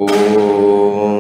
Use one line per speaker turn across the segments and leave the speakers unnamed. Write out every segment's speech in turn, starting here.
ॐ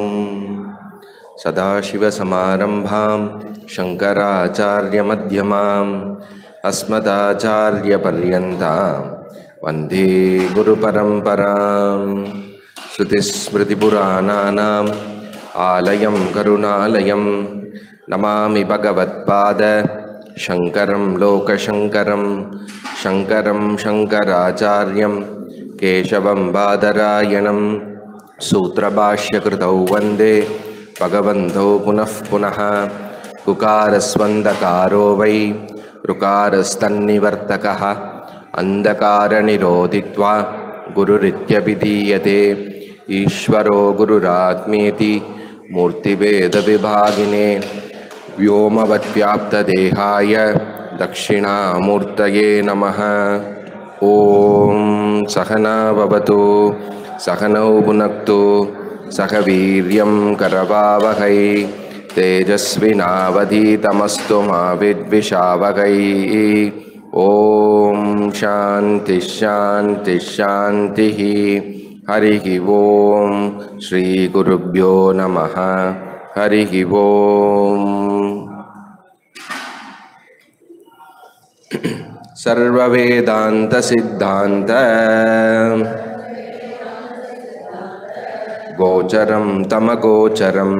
सदाशिवसमारम्भां शङ्कराचार्यमध्यमाम् अस्मदाचार्यपर्यन्तां वन्दे गुरुपरम्परां श्रुतिस्मृतिपुराणानाम् आलयं करुणालयं नमामि भगवत्पाद शङ्करं लोकशङ्करं शङ्करं शङ्कराचार्यं केशवं बादरायणं सूत्रभाष्यकृतौ वन्दे भगवन्तौ पुनः पुनः कुकारस्वन्दकारो वै ऋकारस्तन्निवर्तकः अन्धकारनिरोधित्वा गुरुरित्यभिधीयते ईश्वरो गुरुरात्मेति मूर्तिभेदविभागिने व्योमवद्व्याप्तदेहाय दक्षिणामूर्तये नमः ॐ सहना भवतु सहनौ भुनक्तु सह वीर्यं करवावहै तेजस्विनावधीतमस्तु मा विद्विषावहै ॐ शान्तिः शान्तिः शान्तिः हरिः ॐ श्रीगुरुभ्यो नमः हरिः ॐ सर्ववेदान्तसिद्धान्त गोचरं तमगोचरम्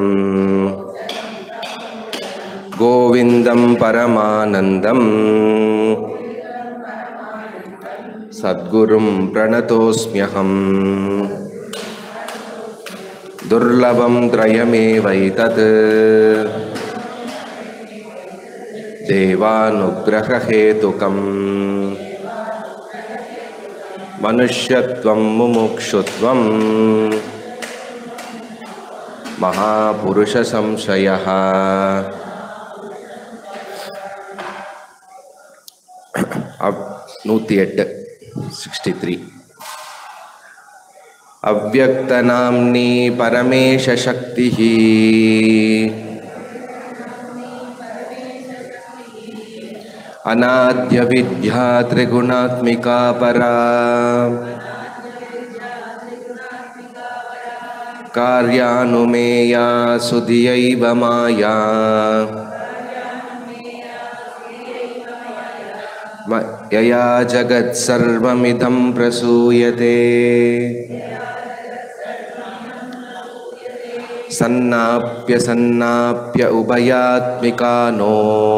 गोविन्दं परमानन्दम् सद्गुरुं प्रणतोऽस्म्यहम् दुर्लभं त्रयमेवैतत् देवानुग्रहहेतुकम् मनुष्यत्वं मुमुक्षुत्वम् महापुरुषसंशयः அவ் நூற்றி எட்டு சிக்ஸ்டி த்ரீ अव्यक्तनाम्नी परमेशशक्तिः अनाद्यविद्या त्रिगुणात्मिका परा कार्यानुमेया सुधियैव माया म- यया जगत्सर्वमिदं प्रसूयते सन्नाप्य सन्नाप्य उभयात्मिका नो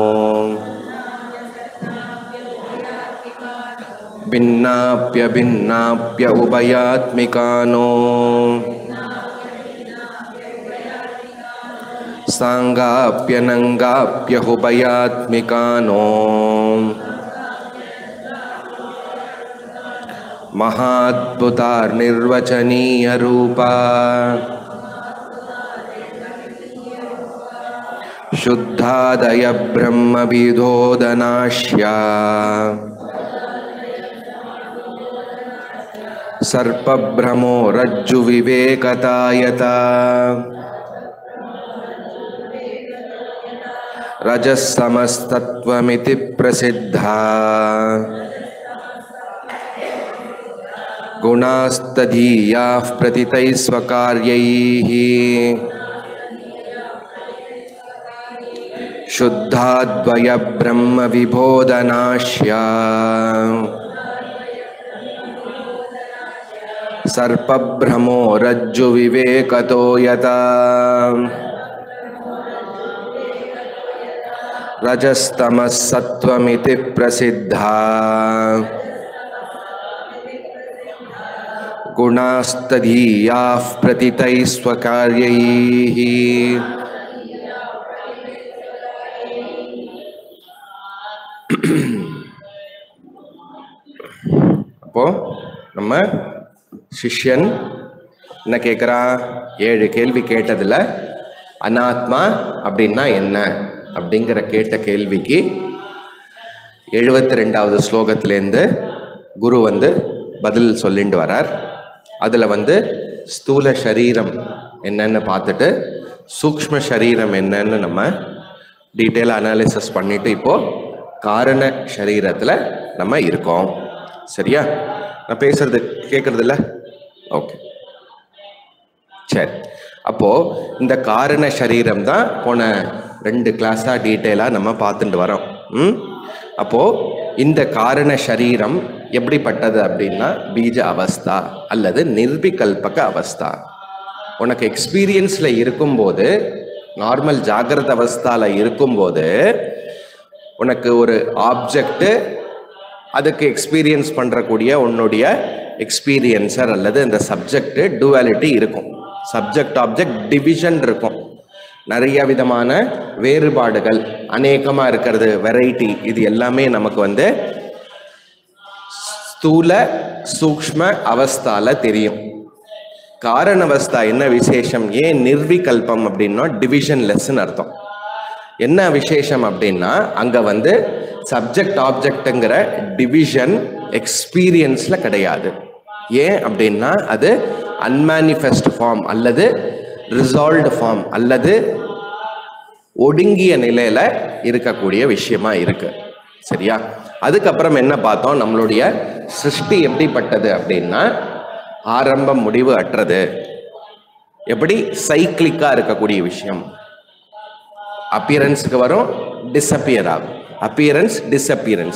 भिन्नाप्य भिन्नाप्य उभयात्मिका नो साङ्गाप्यनङ्गाप्य उभयात्मिका नो महाद्भुतार्निर्वचनीयरूपा शुद्धादय ब्रह्मविदोदनाश्या सर्पभ्रमो रज्जुविवेकतायता रजस्तमस्तत्त्वमिति प्रसिद्धा गुणास्तदीयाः प्रतितैः स्वकार्यैः शुद्धाद्वयब्रह्मविबोधनाश्या सर्पभ्रमो रज्जुविवेकतो यता रजस्तमः सत्त्वमिति प्रसिद्धा गुणास्तदीयाः प्रतितैः स्वकार्यैः அப்போ நம்ம சிஷ்யன் என்ன கேட்குறான் ஏழு கேள்வி கேட்டதுல அனாத்மா அப்படின்னா என்ன அப்படிங்கிற கேட்ட கேள்விக்கு எழுபத்தி ரெண்டாவது ஸ்லோகத்திலேருந்து குரு வந்து பதில் சொல்லிட்டு வரார் அதில் வந்து ஸ்தூல சரீரம் என்னன்னு பார்த்துட்டு சூக்ஷ்ம சரீரம் என்னன்னு நம்ம டீட்டெயில் அனாலிசிஸ் பண்ணிட்டு இப்போ காரண சரீரத்தில் நம்ம இருக்கோம் சரியா நான் பேசுறது கேட்கறது இல்ல ஓகே சரி அப்போ இந்த காரண சரீரம் தான் போன ரெண்டு கிளாஸா டீட்டெயிலா நம்ம பார்த்துட்டு வரோம் ம் அப்போ இந்த காரண சரீரம் எப்படிப்பட்டது அப்படின்னா பீஜ அவஸ்தா அல்லது நிர்விகல்பக அவஸ்தா உனக்கு எக்ஸ்பீரியன்ஸ்ல இருக்கும்போது நார்மல் ஜாகிரத அவஸ்தால இருக்கும்போது உனக்கு ஒரு ஆப்ஜெக்ட் அதுக்கு எக்ஸ்பீரியன்ஸ் பண்றக்கூடிய உன்னுடைய எக்ஸ்பீரியன்சர் அல்லது இந்த சப்ஜெக்ட் டுவாலிட்டி இருக்கும் சப்ஜெக்ட் ஆப்ஜெக்ட் டிவிஷன் இருக்கும் நிறைய விதமான வேறுபாடுகள் அநேகமா இருக்கிறது வெரைட்டி இது எல்லாமே நமக்கு வந்து ஸ்தூல சூக்ஷ்ம அவஸ்தால தெரியும் காரண அவஸ்தா என்ன விசேஷம் ஏன் நிர்விகல்பம் அப்படின்னா டிவிஷன் லெஸ்ன்னு அர்த்தம் என்ன விசேஷம் அப்படின்னா அங்க வந்து சப்ஜெக்ட் ஆப்ஜெக்ட்ங்கிற டிவிஷன் எக்ஸ்பீரியன்ஸ்ல கிடையாது ஏன் அப்படின்னா அது அன்மேனிஃபெஸ்ட் ஃபார்ம் அல்லது ரிசால்வ்டு ஃபார்ம் அல்லது ஒடுங்கிய நிலையில இருக்கக்கூடிய விஷயமா இருக்கு சரியா அதுக்கப்புறம் என்ன பார்த்தோம் நம்மளுடைய சிருஷ்டி எப்படிப்பட்டது அப்படின்னா ஆரம்பம் முடிவு அற்றது எப்படி சைக்கிளிக்கா இருக்கக்கூடிய விஷயம் அப்பியரன்ஸுக்கு வரும் டிஸப்பியர் ஆகும் அப்பியரன்ஸ் டிஸப்பியரன்ஸ்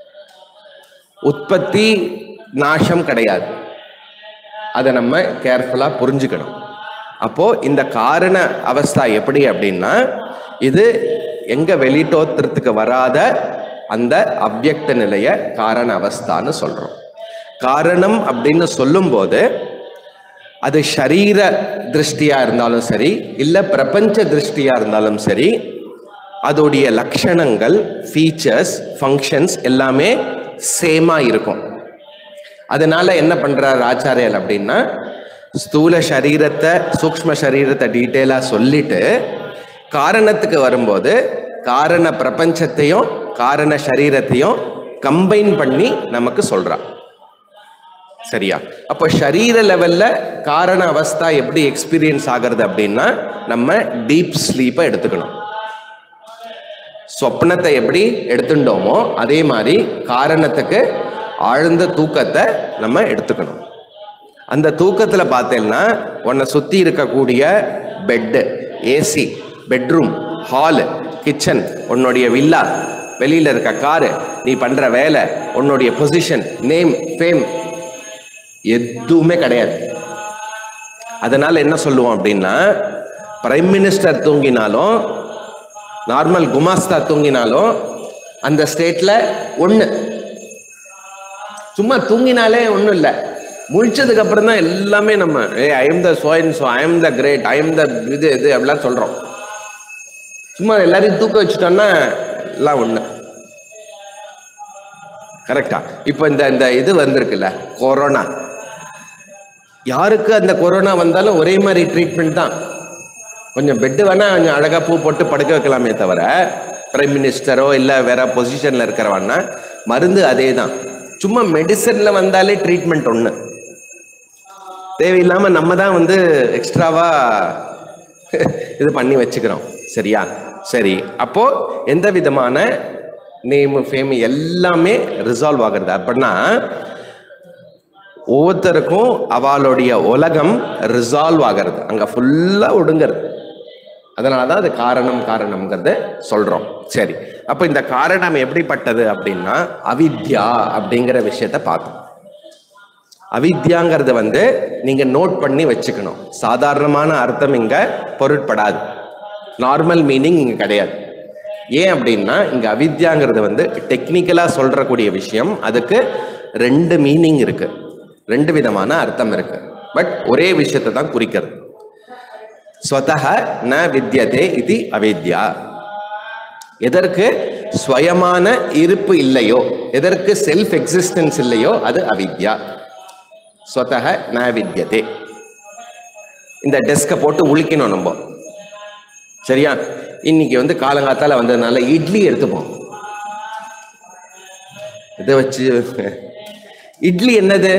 உற்பத்தி நாசம் கிடையாது அதை நம்ம கேர்ஃபுல்லா புரிஞ்சுக்கணும் அப்போ இந்த காரண அவஸ்தா எப்படி அப்படின்னா இது எங்க வெளித்தோற்றத்துக்கு வராத அந்த அவ்யக்த நிலைய காரண அவஸ்தான்னு சொல்றோம் காரணம் அப்படின்னு சொல்லும்போது அது ஷரீர திருஷ்டியா இருந்தாலும் சரி இல்ல பிரபஞ்ச திருஷ்டியா இருந்தாலும் சரி அதோடைய லட்சணங்கள் ஃபீச்சர்ஸ் ஃபங்க்ஷன்ஸ் எல்லாமே சேமா இருக்கும் அதனால என்ன பண்றார் ஆச்சாரியல் அப்படின்னா ஸ்தூல சரீரத்தை சூக்ஷ்ம சரீரத்தை டீட்டெயிலா சொல்லிட்டு காரணத்துக்கு வரும்போது காரண பிரபஞ்சத்தையும் காரண சரீரத்தையும் கம்பைன் பண்ணி நமக்கு சொல்றான் சரியா அப்போ ஷரீர லெவல்ல காரண அவஸ்தா எப்படி எக்ஸ்பீரியன்ஸ் ஆகிறது அப்படின்னா நம்ம டீப் ஸ்லீப்பை எடுத்துக்கணும் சொப்னத்தை எப்படி எடுத்துட்டோமோ அதே மாதிரி காரணத்துக்கு ஆழ்ந்த தூக்கத்தை நம்ம எடுத்துக்கணும் அந்த தூக்கத்துல பார்த்தேன்னா உன்னை சுத்தி இருக்கக்கூடிய bed AC bedroom hall kitchen உன்னுடைய வில்லா வெளியில இருக்க காரு நீ பண்ற வேலை உன்னுடைய பொசிஷன் நேம் ஃபேம் எதுவுமே கிடையாது அதனால என்ன சொல்லுவோம் அப்படின்னா பிரைம் மினிஸ்டர் தூங்கினாலும் நார்மல் குமாஸ்தா தூங்கினாலும் அந்த ஸ்டேட்ல ஒண்ணு சும்மா தூங்கினாலே ஒன்றும் இல்லை முழிச்சதுக்கு அப்புறம் தான் எல்லாமே நம்ம ஏ ஐ எம் த சோயின் so I am the great I am the இது இது அப்படிலாம் சொல்றோம் சும்மா எல்லாரையும் தூக்க வச்சுட்டோம்னா எல்லாம் ஒண்ணு கரெக்டா இப்போ இந்த இந்த இது வந்திருக்குல்ல கொரோனா யாருக்கு அந்த கொரோனா வந்தாலும் ஒரே மாதிரி ட்ரீட்மெண்ட் தான் கொஞ்சம் பெட்டு வேணா கொஞ்சம் அழகா பூ போட்டு படுக்க வைக்கலாமே தவிர பிரைம் மினிஸ்டரோ இல்லை வேற பொசிஷன்ல இருக்கிறவன்னா மருந்து அதே தான் சும்மா மெடிசன்ல வந்தாலே ட்ரீட்மெண்ட் ஒன்று தேவையில்லாம நம்ம தான் வந்து எக்ஸ்ட்ராவா இது பண்ணி வச்சுக்கிறோம் சரியா சரி அப்போ எந்த விதமான நேம் ஃபேம் எல்லாமே ரிசால்வ் ஆகுறது அப்படின்னா ஒவ்வொருத்தருக்கும் அவளுடைய உலகம் ரிசால்வ் ஆகிறது அங்க ஃபுல்லா ஒடுங்கிறது அதனால தான் அது காரணம் காரணம்ங்கிறத சொல்றோம் சரி அப்ப இந்த காரணம் எப்படிப்பட்டது அப்படின்னா அவித்யா அப்படிங்கிற விஷயத்த பார்த்தோம் அவித்யாங்கிறது வந்து நீங்க நோட் பண்ணி வச்சுக்கணும் சாதாரணமான அர்த்தம் இங்க பொருட்படாது நார்மல் மீனிங் இங்க கிடையாது ஏன் அப்படின்னா இங்க அவித்யாங்கிறது வந்து டெக்னிக்கலா சொல்றக்கூடிய விஷயம் அதுக்கு ரெண்டு மீனிங் இருக்கு ரெண்டு விதமான அர்த்தம் இருக்கு பட் ஒரே விஷயத்தை தான் குறிக்கிறது ஸ்வதக ந வித்யதே இது அவித்யா எதற்கு ஸ்வயமான இருப்பு இல்லையோ எதற்கு செல்ஃப் எக்ஸிஸ்டன்ஸ் இல்லையோ அது அவித்யா ஸ்வதக ந வித்யதே இந்த டெஸ்கை போட்டு உளிக்கணும் நம்ம சரியா இன்னைக்கு வந்து காலங்காத்தால வந்ததுனால இட்லி எடுத்துப்போம் இதை வச்சு இட்லி என்னது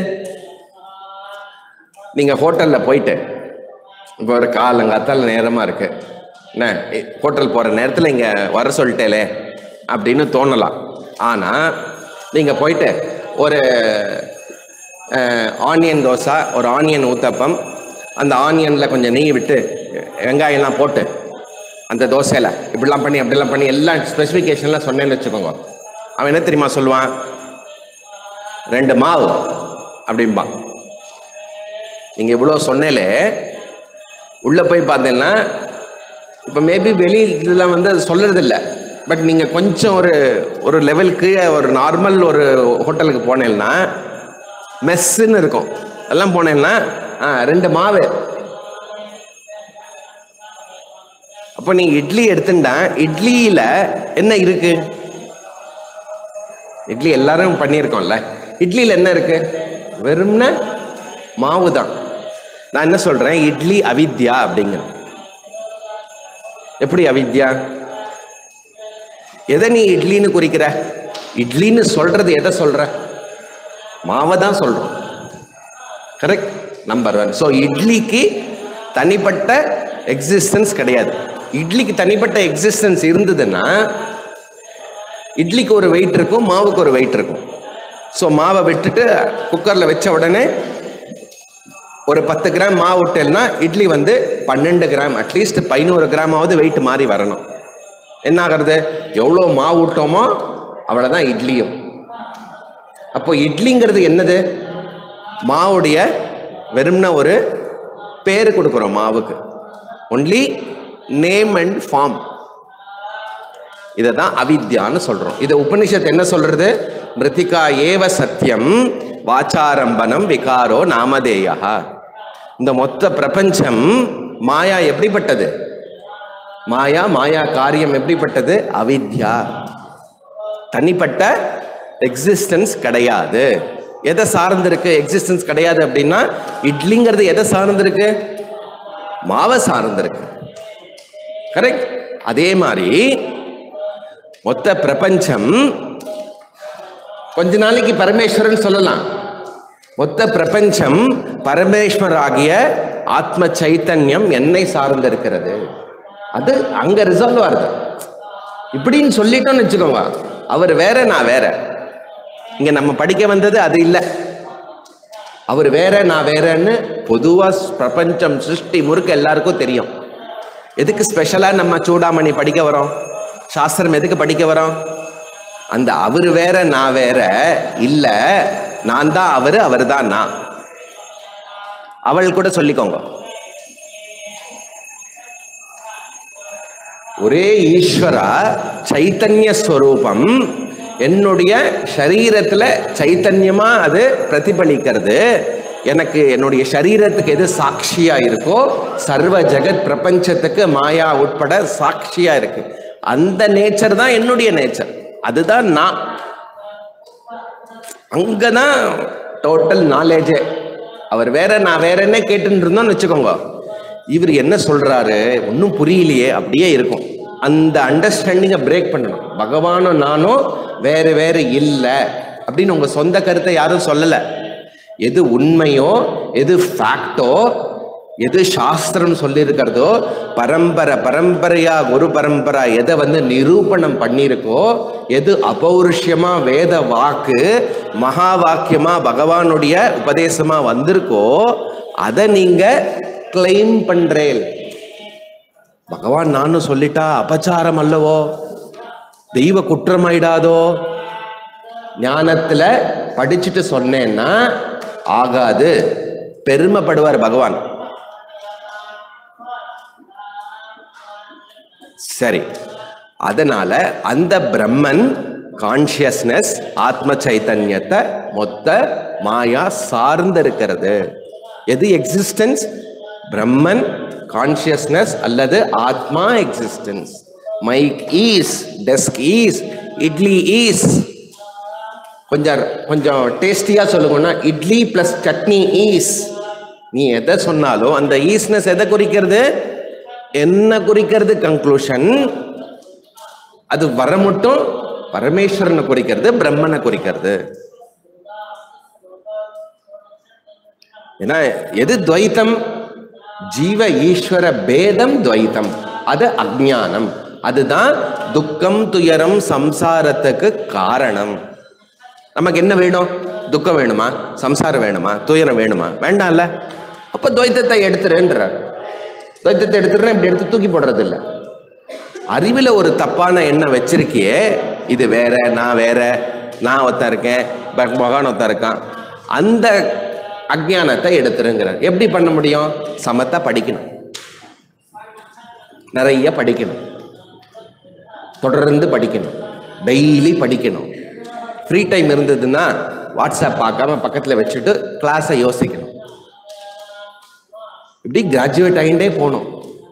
நீங்க ஹோட்டல்ல போயிட்டு இப்போ ஒரு காலங்காத்தால நேரமா இருக்கு என்ன இ- ஹோட்டல் போற நேரத்துல இங்க வர சொல்லிட்டேலே அப்படின்னு தோணலாம் ஆனா நீங்க போயிட்டு ஒரு ஆனியன் தோசை ஒரு ஆனியன் ஊத்தப்பம் அந்த ஆனியனில் கொஞ்சம் நெய் விட்டு வெங்காயம்லாம் போட்டு அந்த தோசையில் இப்படிலாம் பண்ணி அப்படிலாம் பண்ணி எல்லாம் ஸ்பெசிஃபிகேஷன்லாம் சொன்னேன்னு வச்சுக்கோங்க அவன் என்ன தெரியுமா சொல்லுவான் ரெண்டு மாவு அப்படிம்பான் நீங்கள் இவ்வளோ சொன்னேலே உள்ளே போய் பார்த்தீங்கன்னா இப்போ மேபி வெளி இதெல்லாம் வந்து அது சொல்றது இல்ல பட் நீங்கள் கொஞ்சம் ஒரு ஒரு லெவலுக்கு ஒரு நார்மல் ஒரு ஹோட்டலுக்கு போனேன்னா மெஸ்ஸுன்னு இருக்கும் எல்லாம் போனேன்னா ஆ ரெண்டு மாவு அப்போ நீ இட்லி எடுத்துட்டா இட்லியில என்ன இருக்கு இட்லி எல்லாரும் பண்ணியிருக்கோம்ல இட்லியில என்ன இருக்கு வெறும்ன மாவு தான் நான் என்ன சொல்றேன் இட்லி அவித்யா அப்படிங்கிறேன் எப்படி அவித்யா எதை நீ இட்லின்னு குறிக்கிற இட்லின்னு சொல்றது எதை சொல்ற மாவை தான் சொல்றோம் கரெக்ட் நம்பர் ஒன் ஸோ இட்லிக்கு தனிப்பட்ட எக்ஸிஸ்டன்ஸ் கிடையாது இட்லிக்கு தனிப்பட்ட எக்ஸிஸ்டன்ஸ் இருந்ததுன்னா இட்லிக்கு ஒரு வெயிட் இருக்கும் மாவுக்கு ஒரு வெயிட் இருக்கும் ஸோ மாவை விட்டுட்டு குக்கரில் வச்ச உடனே ஒரு பத்து கிராம் மாவு விட்டேன்னா இட்லி வந்து பன்னெண்டு கிராம் அட்லீஸ்ட் பதினோரு கிராமாவது வெயிட் மாறி வரணும் என்ன ஆகிறது எவ்வளோ மாவு விட்டோமோ அவ்வளோதான் இட்லியும் அப்போ இட்லிங்கிறது என்னது மாவுடைய வெறும்ன ஒரு பேர் கொடுக்குறோம் மாவுக்கு ஒன்லி நேம் அண்ட் ஃபார்ம் இதை தான் அவித்யான்னு சொல்றோம் இதை உபனிஷத் என்ன சொல்றது மிருத்திகா ஏவ சத்தியம் வாச்சாரம்பனம் விகாரோ நாமதேயா இந்த மொத்த பிரபஞ்சம் மாயா எப்படிப்பட்டது மாயா மாயா காரியம் எப்படிப்பட்டது அவித்யா தனிப்பட்ட எக்ஸிஸ்டன்ஸ் கிடையாது எதை சார்ந்திருக்கு எக்ஸிஸ்டன்ஸ் கிடையாது அப்படின்னா இட்லிங்கிறது எதை சார்ந்திருக்கு மாவை சார்ந்திருக்கு கரெக்ட் அதே மாதிரி மொத்த பிரபஞ்சம் கொஞ்ச நாளைக்கு பரமேஸ்வரன் சொல்லலாம் மொத்த பிரபஞ்சம் பரமேஸ்வராகிய ஆத்ம சைத்தன்யம் என்னை சார்ந்திருக்கிறது அது அங்க ரிசால்வ் ஆகுது இப்படின்னு சொல்லிட்டோம்னு வச்சுக்கோங்க அவர் வேற நான் வேற இங்க நம்ம படிக்க வந்தது அது இல்லை அவர் வேற நான் வேறன்னு பொதுவா பிரபஞ்சம் சிருஷ்டி முறுக்க எல்லாருக்கும் தெரியும் எதுக்கு ஸ்பெஷலா நம்ம சூடாமணி படிக்க வரோம் சாஸ்திரம் எதுக்கு படிக்க வரோம் அந்த அவர் வேற நான் வேற இல்ல நான் தான் அவரு அவர் தான் நான் அவள் கூட சொல்லிக்கோங்க ஒரே ஈஸ்வரா சைத்தன்ய ஸ்வரூபம் என்னுடைய சரீரத்துல சைத்தன்யமா அது பிரதிபலிக்கிறது எனக்கு என்னுடைய சரீரத்துக்கு எது சாட்சியா இருக்கோ சர்வ ஜெகத் பிரபஞ்சத்துக்கு மாயா உட்பட சாட்சியா இருக்கு அந்த நேச்சர் தான் என்னுடைய நேச்சர் அதுதான் நான் அங்கதான் டோட்டல் நாலேஜே அவர் வேற நான் வேற என்ன கேட்டுட்டு இருந்தோம்னு வச்சுக்கோங்க இவர் என்ன சொல்றாரு ஒன்றும் புரியலையே அப்படியே இருக்கும் அந்த அண்டர்ஸ்டாண்டிங்கை பிரேக் பண்ணணும் பகவானும் நானும் வேற வேற இல்லை அப்படின்னு உங்க சொந்த கருத்தை யாரும் சொல்லலை எது உண்மையோ எது ஃபேக்டோ எது சாஸ்திரம் சொல்லியிருக்கிறதோ பரம்பரை பரம்பரையா குரு பரம்பரா எதை வந்து நிரூபணம் பண்ணியிருக்கோ எது அபௌருஷ்யமா வேத வாக்கு மகா வாக்கியமா பகவானுடைய உபதேசமா வந்திருக்கோ அதை நீங்க கிளைம் பண்றேன் பகவான் நானும் சொல்லிட்டா அபச்சாரம் அல்லவோ தெய்வ குற்றமாயிடாதோ ஞானத்துல படிச்சுட்டு சொன்னேன்னா ஆகாது பெருமைப்படுவார் பகவான் சரி அதனால அந்த பிரம்மன் கான்சியஸ்னஸ் ஆத்ம சைத்தன்யத்தை மொத்த மாயா சார்ந்து இருக்கிறது எது எக்ஸிஸ்டன்ஸ் பிரம்மன் கான்சியஸ்னஸ் அல்லது ஆத்மா existence mic is desk is idli is கொஞ்சம் கொஞ்சம் டேஸ்டியாக சொல்லுங்கன்னா இட்லி ப்ளஸ் சட்னி ஈஸ் நீ எதை சொன்னாலும் அந்த ஈஸ்னஸ் எதை குறிக்கிறது என்ன குறிக்கிறது கன்க்ளூஷன் அது வர மட்டும் பரமேஸ்வரனை குறிக்கிறது பிரம்மனை குறிக்கிறது ஏன்னா எது துவைத்தம் ஜீவ ஈஸ்வர பேதம் துவைத்தம் அது அஜ்ஞானம் அதுதான் துக்கம் துயரம் சம்சாரத்துக்கு காரணம் நமக்கு என்ன வேணும் துக்கம் வேணுமா சம்சாரம் வேணுமா துயரம் வேணுமா வேண்டாம்ல அப்ப அப்ப துவைத்தத்தை எடுத்துருன்றார் துவைத்தத்தை எடுத்துடுறேன் இப்படி எடுத்து தூக்கி போடுறது இல்ல அறிவுல ஒரு தப்பான எண்ணம் வச்சிருக்கியே இது வேற நான் வேற நான் ஒருத்தன் இருக்கேன் ப- மகான் ஒருத்தன் இருக்கான் அந்த அஜ்ஞானத்தை எடுத்துருங்கிறார் எப்படி பண்ண முடியும் சமத்தா படிக்கணும் நிறைய படிக்கணும் தொடர்ந்து படிக்கணும் டெய்லி படிக்கணும் ஃப்ரீ டைம் இருந்ததுன்னா வாட்ஸ்அப் பார்க்காம பக்கத்தில் வச்சுட்டு கிளாஸை யோசிக்கணும் இப்படி கிராஜுவேட் ஆகிட்டே போகணும்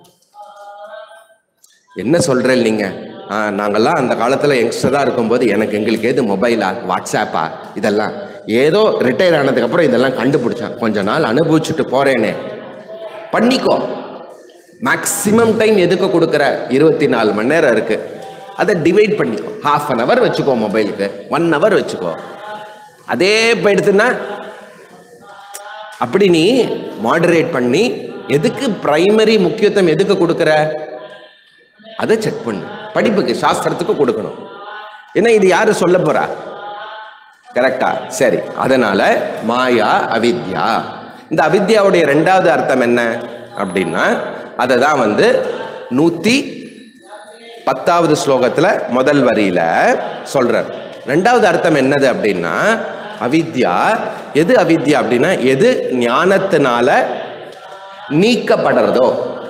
என்ன சொல்றேன் நீங்க ஆ, நாங்கெல்லாம் அந்த காலத்துல யங்ஸ்டரா இருக்கும்போது எனக்கு எங்களுக்கு எது மொபைலா வாட்ஸ்அப்பா இதெல்லாம் ஏதோ ரிட்டையர் ஆனதுக்கு அப்புறம் இதெல்லாம் கண்டுபிடிச்சான் கொஞ்ச நாள் அனுபவிச்சுட்டு போறேனே பண்ணிக்கோ மேக்ஸிமம் டைம் எதுக்கு கொடுக்குற இருபத்தி நாலு மணி நேரம் இருக்கு அதை டிவைட் பண்ணிக்கோ ஹாஃப் அன் ஹவர் வச்சுக்கோ மொபைலுக்கு ஒன் ஹவர் வச்சுக்கோ அதே இப்போ எடுத்துன்னா அப்படி நீ மாடரேட் பண்ணி எதுக்கு பிரைமரி முக்கியத்துவம் எதுக்கு கொடுக்குற அதை செக் பண்ணு படிப்புக்கு சாஸ்திரத்துக்கு கொடுக்கணும் ஏன்னா இது யாரு சொல்ல போறா கரெக்டா சரி அதனால மாயா அவித்யா இந்த அவித்யாவுடைய ரெண்டாவது அர்த்தம் என்ன அப்படின்னா அதை தான் வந்து நூத்தி பத்தாவது ஸ்லோகத்துல முதல் வரியில சொல்றார் ரெண்டாவது அர்த்தம் என்னது அப்படின்னா அவித்யா எது அவித்யா அப்படின்னா எது ஞானத்தினால நீக்கப்படுறதோ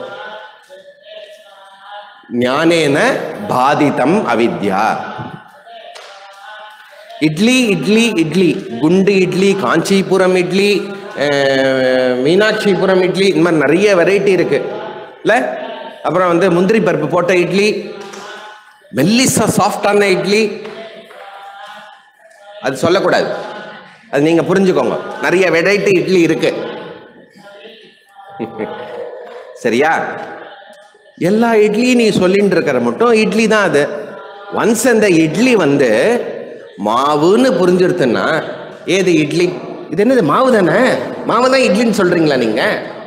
ஞானேன பாதிதம் அவித்யா இட்லி இட்லி இட்லி குண்டு இட்லி காஞ்சிபுரம் இட்லி அஹ், மீனாட்சிபுரம் இட்லி இந்த மாதிரி நிறைய வெரைட்டி இருக்கு இல்ல அப்புறம் வந்து முந்திரி பருப்பு போட்ட இட்லி மெல்லிசா சாஃப்டான இட்லி அது சொல்லக்கூடாது அது நீங்க புரிஞ்சுக்கோங்க நிறைய வெரைட்டி இட்லி இருக்கு சரியா எல்லா இட்லியும் நீ சொல்லிட்டு இருக்கிற மட்டும் இட்லி தான் அது ஒன்ஸ் அந்த இட்லி வந்து மாவுன்னு புரிஞ்சிருத்துன்னா ஏது இட்லி இது என்னது மாவு தானே மாவு தான் இட்லின்னு சொல்றீங்களா நீங்க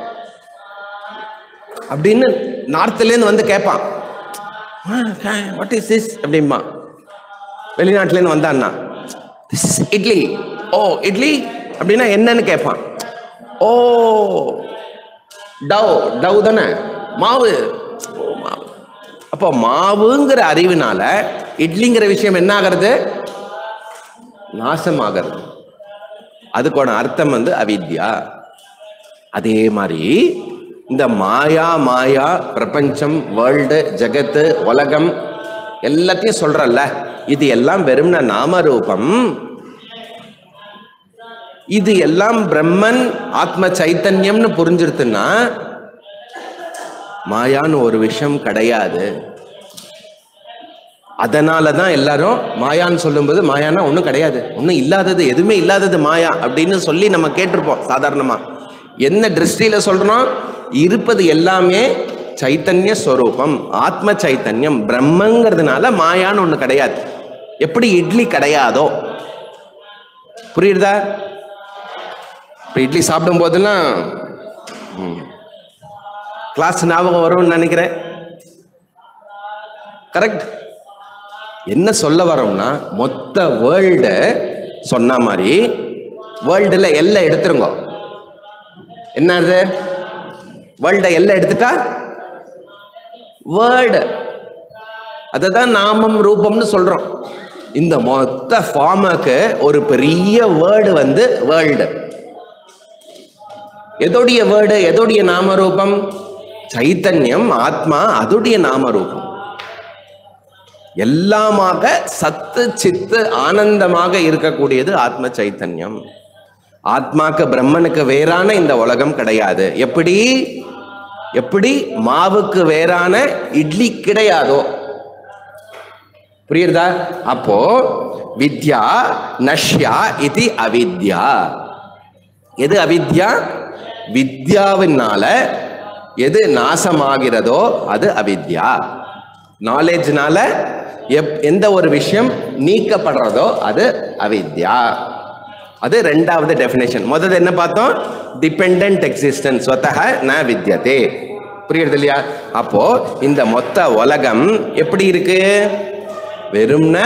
அப்படின்னு நார்த்லேருந்து வந்து கேட்பான் வாட் இஸ் திஸ் அப்படிம்பா வெளிநாட்டுலேருந்து வந்தான்னா this is idli oh idli அப்படின்னா என்னன்னு கேட்பான் ஓ டவ் டவ் தானே மாவு ஓ, மாவு அப்போ மாவுங்கிற அறிவினால இட்லிங்கிற விஷயம் என்ன ஆகிறது நாசமாகிறது அதுக்கான அர்த்தம் வந்து அவித்யா அதே மாதிரி இந்த மாயா மாயா பிரபஞ்சம் வேர்ல்டு ஜெகத்து உலகம் எல்லாத்தையும் சொல்றல்ல இது எல்லாம் வெறும்ன நாமரூபம் இது எல்லாம் பிரம்மன் ஆத்ம சைத்தன்யம்னு புரிஞ்சிருத்துன்னா மாயான்னு ஒரு விஷயம் கிடையாது அதனால தான் எல்லாரும் மாயான்னு சொல்லும்போது மாயானா ஒன்றும் கிடையாது ஒன்றும் இல்லாதது எதுவுமே இல்லாதது மாயா அப்படின்னு சொல்லி நம்ம கேட்டிருப்போம் சாதாரணமா என்ன திருஷ்டியில சொல்றோம் இருப்பது எல்லாமே சைத்தன்ய ஸ்வரூபம் ஆத்ம சைத்தன்யம் பிரம்மங்கிறதுனால மாயான்னு ஒன்று கிடையாது எப்படி இட்லி கிடையாதோ புரியுதா இப்போ இட்லி சாப்பிடும் போதெல்லாம் கிளாஸ் ஞாபகம் வரும்னு நினைக்கிறேன் கரெக்ட் என்ன சொல்ல வரோம்னா மொத்த வேர்ல்டு சொன்ன மாதிரி வேர்ல்டுல எல்லாம் எடுத்துருங்க என்னது வேர்ல்ட எல்லாம் எடுத்துட்டா வேர்டு அதை தான் நாமம் ரூபம்னு சொல்றோம் இந்த மொத்த ஃபார்முக்கு ஒரு பெரிய வேர்டு வந்து வேர்ல்டு எதோடைய வேர்டு எதோடைய நாமரூபம் சைத்தன்யம் ஆத்மா அதுடைய நாமரூபம் எல்லாமாக சத்து சித்து ஆனந்தமாக இருக்கக்கூடியது ஆத்ம சைத்தன்யம் ஆத்மாக்கு பிரம்மனுக்கு வேறான இந்த உலகம் கிடையாது எப்படி எப்படி மாவுக்கு வேறான இட்லி கிடையாதோ புரியுறதா அப்போ வித்யா நஷ்யா இது அவித்யா எது அவித்யா வித்யாவினால எது நாசமாகிறதோ அது அவித்யா நாலேஜ்னால எப் எந்த ஒரு விஷயம் நீக்கப்படுறதோ அது அவித்யா அது ரெண்டாவது டெஃபினேஷன் முதல்ல என்ன பார்த்தோம் டிபெண்ட் எக்ஸிஸ்டன்ஸ் ஸ்வத்தக ந வித்யதே புரியுறது இல்லையா அப்போ இந்த மொத்த உலகம் எப்படி இருக்கு வெறும்ன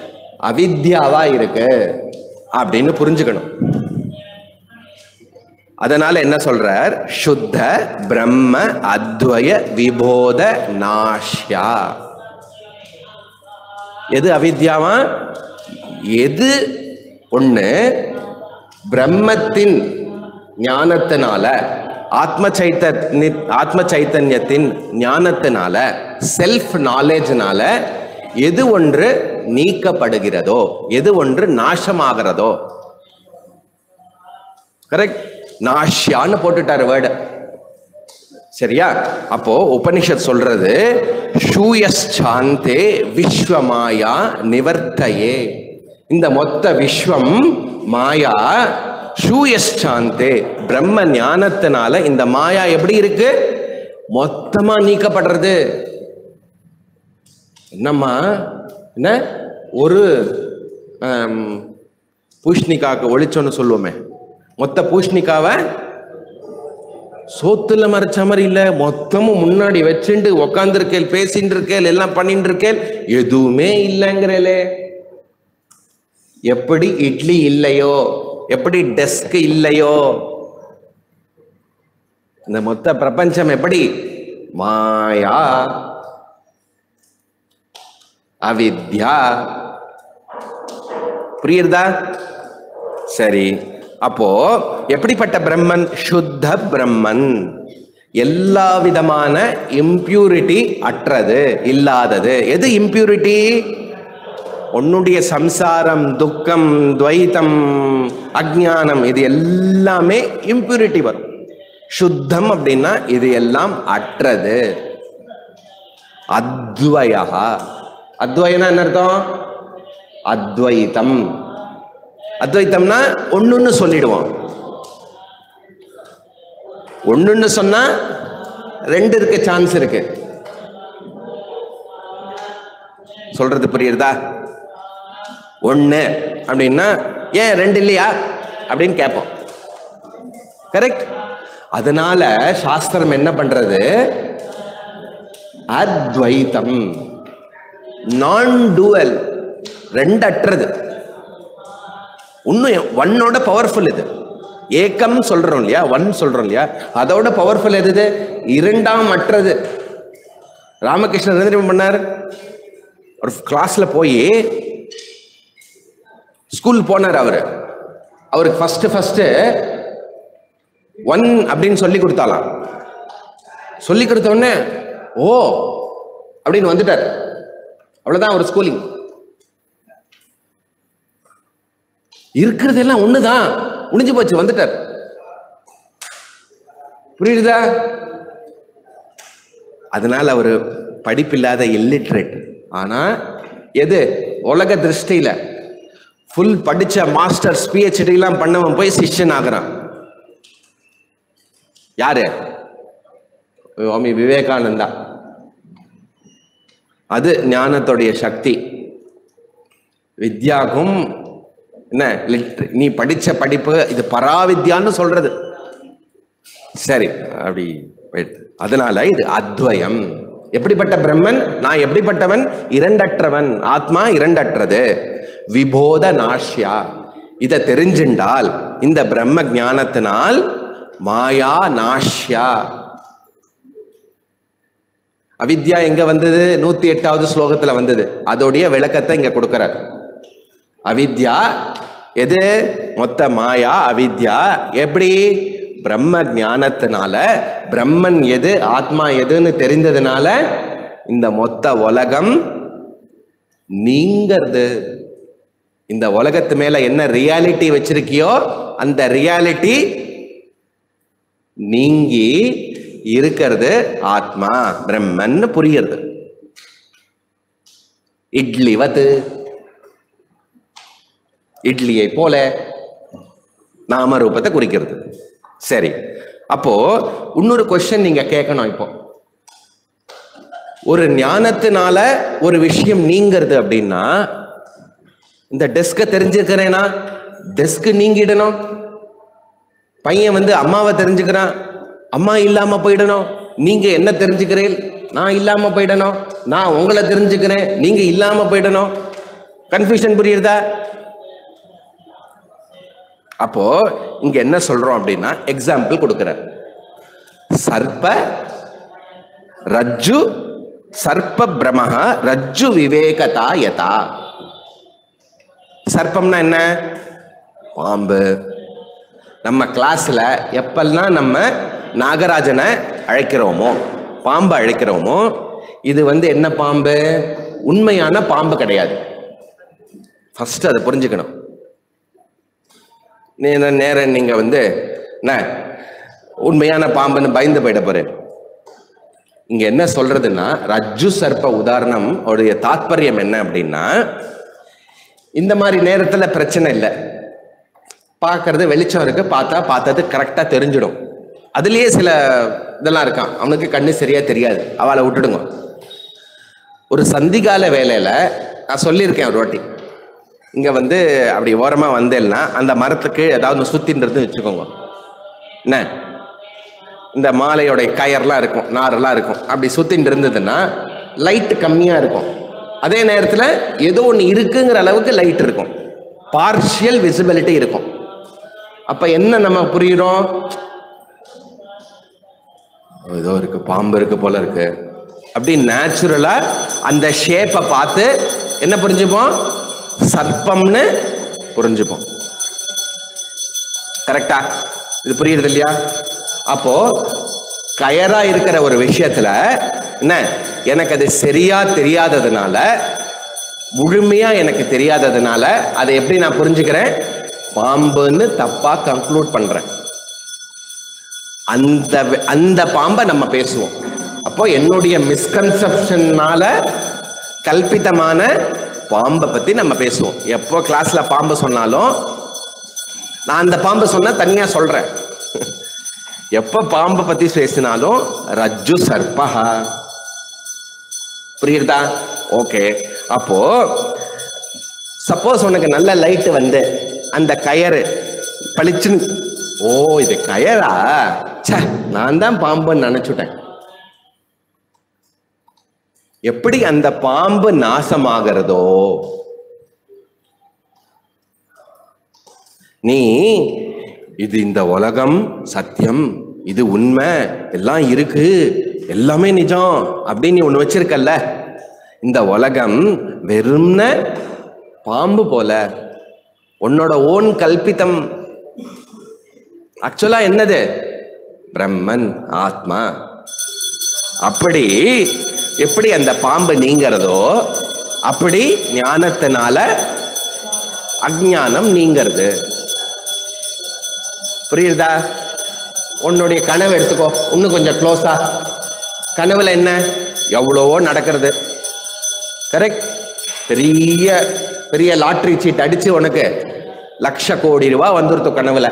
அவித்யாவா இருக்கு அப்படின்னு புரிஞ்சுக்கணும் அதனால என்ன சொல்றார் சுத்த பிரம்ம அத்வய விபோத நாஷ்யா எது அவித்யாவா எது ஒண்ணு பிரம்மத்தின் ஞானத்தினால ஆத்ம சைத்தன்ய ஆத்ம சைத்தன்யத்தின் ஞானத்தினால செல்ஃப் நாலேஜ்னால எது ஒன்று நீக்கப்படுகிறதோ எது ஒன்று நாசமாகிறதோ கரெக்ட் நாஷ்யான்னு போட்டுட்டாரு வேர்டு சரியா அப்போ உபனிஷத் சொல்றது ஷூயஸ்சாந்தே விஸ்வமாயா நிவர்த்தையே இந்த மொத்த விஸ்வம் மாயா ஷூயஸ்சாந்தே பிரம்ம ஞானத்தினால இந்த மாயா எப்படி இருக்கு மொத்தமா நீக்கப்படுறது என்னம்மா என்ன ஒரு ஆம், பூஷ்ணிக்காக்கு ஒளிச்சோன்னு சொல்லுவோமே மொத்த பூஷ்ணிக்காவை சோத்துல மறைச்ச மாதிரி இல்ல மொத்தமும் முன்னாடி வச்சுண்டு உக்காந்துருக்கேல் பேசிட்டு இருக்கேல் எல்லாம் பண்ணிட்டு இருக்கேல் எதுவுமே இல்லைங்கிறலே எப்படி இட்லி இல்லையோ எப்படி டெஸ்க் இல்லையோ இந்த மொத்த பிரபஞ்சம் எப்படி மாயா அவித்யா புரியுறதா சரி அப்போ எப்படிப்பட்ட பிரம்மன் சுத்த பிரம்மன் எல்லா விதமான இம்பியூரிட்டி அற்றது இல்லாதது எது இம்பியூரிட்டி உன்னுடைய சம்சாரம் துக்கம் துவைத்தம் அஜ்ஞானம் இது எல்லாமே இம்பியூரிட்டி வரும் சுத்தம் அப்படின்னா இது எல்லாம் அற்றது அத்வயா அத்வயனா என்ன அர்த்தம் அத்வைத்தம் அத்வைத்தம்னா ஒண்ணுன்னு சொல்லிடுவோம் ஒண்ணுன்னு சொன்னா ரெண்டு இருக்க சான்ஸ் இருக்கு சொல்றது புரியுறதா ஒண்ணு அப்படின்னா ஏன் ரெண்டு இல்லையா அப்படின்னு கேட்போம் கரெக்ட் அதனால சாஸ்திரம் என்ன பண்றது அத்வைத்தம் நான் டூவல் ரெண்டற்றது இன்னும் ஒன்னோட பவர்ஃபுல் இது ஏக்கம் சொல்றோம் இல்லையா ஒன் சொல்றோம் இல்லையா அதோட பவர்ஃபுல் எது இது? இரண்டாம் அற்றது ராமகிருஷ்ணர் என்ன தெரியுமா பண்ணார் ஒரு கிளாஸ்ல போய் ஸ்கூல் போனார் அவரு அவருக்கு ஃபர்ஸ்ட் ஃபர்ஸ்ட் ஒன் அப்படின்னு சொல்லி கொடுத்தாலாம் சொல்லி கொடுத்த உடனே ஓ அப்படின்னு வந்துட்டார் அவ்வளவுதான் ஒரு ஸ்கூலிங் இருக்கிறது எல்லாம் ஒண்ணுதான் முடிஞ்சு போச்சு வந்துட்டார் புரியுதா அதனால அவர் படிப்பில்லாத இல்லிட்ரேட் ஆனா எது உலக திருஷ்டியில ஃபுல் படிச்ச மாஸ்டர்ஸ் பிஹெச்டி எல்லாம் பண்ணவன் போய் சிஷ்யன் ஆகுறான் யாரு சுவாமி விவேகானந்தா அது ஞானத்துடைய சக்தி வித்யாக்கும் என்ன லிட் நீ படிச்ச படிப்பு இது பராவித்யான்னு சொல்றது சரி அப்படி போயிடுது அதனால இது அத்வயம் எப்படிப்பட்ட பிரம்மன் நான் எப்படிப்பட்டவன் இரண்டற்றவன் ஆத்மா இரண்டற்றது விபோத நாஷ்யா இதை தெரிஞ்சின்றால் இந்த பிரம்ம ஞானத்தினால் மாயா நாஷ்யா அவித்யா எங்க வந்தது நூத்தி எட்டாவது ஸ்லோகத்துல வந்தது அதோடைய விளக்கத்தை இங்க கொடுக்கிறார் அவித்யா எது மொத்த மாயா அவித்யா எப்படி பிரம்ம ஞானத்தினால பிரம்மன் எது ஆத்மா எதுன்னு தெரிந்ததுனால இந்த மொத்த உலகம் நீங்கிறது இந்த உலகத்து மேல என்ன ரியாலிட்டி வச்சிருக்கியோ அந்த ரியாலிட்டி நீங்கி இருக்கிறது ஆத்மா பிரம்மன் புரியுறது இட்லிவத் இட்லியை போல நாமரூபத்தை குறிக்கிறது சரி அப்போ இன்னொரு கொஸ்டின் நீங்க கேட்கணும் இப்போ ஒரு ஞானத்தினால ஒரு விஷயம் நீங்கிறது அப்படின்னா இந்த டெஸ்க தெரிஞ்சுக்கிறேனா டெஸ்க் நீங்கிடணும் பையன் வந்து அம்மாவை தெரிஞ்சுக்கிறான் அம்மா இல்லாம போயிடணும் நீங்க என்ன தெரிஞ்சுக்கிறீர்கள் நான் இல்லாம போயிடணும் நான் உங்களை தெரிஞ்சுக்கிறேன் நீங்க இல்லாம போயிடணும் கன்ஃபியூஷன் புரியுறதா அப்போ இங்க என்ன சொல்றோம் அப்படின்னா எக்ஸாம்பிள் கொடுக்கிறார் சர்ப்ப ரஜ்ஜு சர்ப்ப பிரமஹ ரஜ்ஜு விவேகதா யதா சர்ப்பம்னா என்ன பாம்பு நம்ம கிளாஸ்ல எப்பெல்லாம் நம்ம நாகராஜனை அழைக்கிறோமோ பாம்பு அழைக்கிறோமோ இது வந்து என்ன பாம்பு உண்மையான பாம்பு கிடையாது ஃபர்ஸ்ட் அதை புரிஞ்சுக்கணும் நீ என்ன நேரம் நீங்க வந்து என்ன உண்மையான பாம்புன்னு பயந்து போயிட போறேன் இங்க என்ன சொல்றதுன்னா ரஜ்ஜு சர்ப்ப உதாரணம் உடைய தாத்பரியம் என்ன அப்படின்னா இந்த மாதிரி நேரத்துல பிரச்சனை இல்லை பார்க்கறது வெளிச்சம் இருக்கு பார்த்தா பார்த்தது கரெக்டா தெரிஞ்சிடும் அதுலயே சில இதெல்லாம் இருக்கான் அவனுக்கு கண்ணு சரியா தெரியாது அவளை விட்டுடுங்க ஒரு சந்திகால வேலையில நான் சொல்லியிருக்கேன் ஒரு வாட்டி இங்க வந்து அப்படி ஓரமா வந்தேன்னா அந்த மரத்துக்கு ஏதாவது சுத்தின்றது வச்சுக்கோங்க என்ன இந்த மாலையோட கயர்லாம் இருக்கும் நாரெல்லாம் இருக்கும் அப்படி சுத்தின்னு இருந்ததுன்னா லைட் கம்மியா இருக்கும் அதே நேரத்துல ஏதோ ஒன்று இருக்குங்கிற அளவுக்கு லைட் இருக்கும் பார்ஷியல் விசிபிலிட்டி இருக்கும் அப்ப என்ன நம்ம புரியுறோம் ஏதோ இருக்கு பாம்பு இருக்கு போல இருக்கு அப்படி நேச்சுரலா அந்த ஷேப்பை பார்த்து என்ன புரிஞ்சுப்போம் சர்ப்பம்னு புரிஞ்சுப்போம் கரெக்டா இது புரியுறது இல்லையா அப்போ கயரா இருக்கிற ஒரு விஷயத்துல என்ன எனக்கு அது சரியா தெரியாததுனால முழுமையா எனக்கு தெரியாததுனால அதை எப்படி நான் புரிஞ்சுக்கிறேன் பாம்புன்னு தப்பா கன்க்ளூட் பண்றேன் அந்த வே- அந்த பாம்பை நம்ம பேசுவோம் அப்போ என்னுடைய மிஸ்கன்செப்ஷன்னால கல்பிதமான பாம்பை பத்தி நம்ம பேசுவோம் எப்போ கிளாஸ்ல பாம்பு சொன்னாலும் நான் அந்த பாம்பு சொன்னா தனியா சொல்றேன் எப்ப பாம்பை பத்தி பேசினாலும் ரஜ்ஜு சர்பஹா புரியுதா ஓகே அப்போ சப்போஸ் உனக்கு நல்ல லைட் வந்து அந்த கயறு பளிச்சுன்னு ஓ இது கயரா ச்சே நான் தான் பாம்புன்னு நினைச்சுட்டேன் எப்படி அந்த பாம்பு நாசமாகிறதோ நீ இது இந்த உலகம் சத்தியம் இது உண்மை எல்லாம் இருக்கு எல்லாமே நிஜம் அப்படின்னு நீ ஒண்ணு வச்சிருக்கல்ல இந்த உலகம் வெறும்ன பாம்பு போல உன்னோட ஓன் கல்பித்தம் ஆக்சுவலா என்னது பிரம்மன் ஆத்மா அப்படி எப்படி அந்த பாம்பு நீங்கிறதோ அப்படி ஞானத்தினால அஜ்ஞானம் நீங்கிறது புரியுதா உன்னுடைய கனவு எடுத்துக்கோ இன்னும் கொஞ்சம் க்ளோஸா கனவுல என்ன எவ்வளவோ நடக்கிறது கரெக்ட் பெரிய பெரிய லாட்ரி சீட் அடிச்சு உனக்கு லட்ச கோடி ரூபாய் வந்துருத்து கனவுல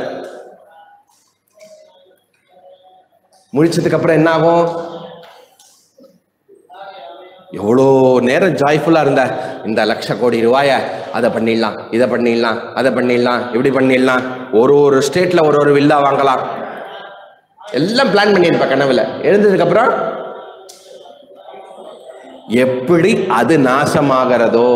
முழிச்சதுக்கு அப்புறம் என்ன ஆகும் எவ்வளோ நேரம் ஜாய்ஃபுல்லா இருந்த இந்த லட்ச கோடி ரூபாய அதை பண்ணிடலாம் இதை பண்ணிடலாம் அதை பண்ணிடலாம் இப்படி பண்ணிடலாம் ஒரு ஒரு ஸ்டேட்ல ஒரு ஒரு வில்லா வாங்கலாம் எல்லாம் பிளான் பண்ணியிருப்ப கனவுல எழுந்ததுக்கு அப்புறம் எப்படி அது நாசமாகிறதோ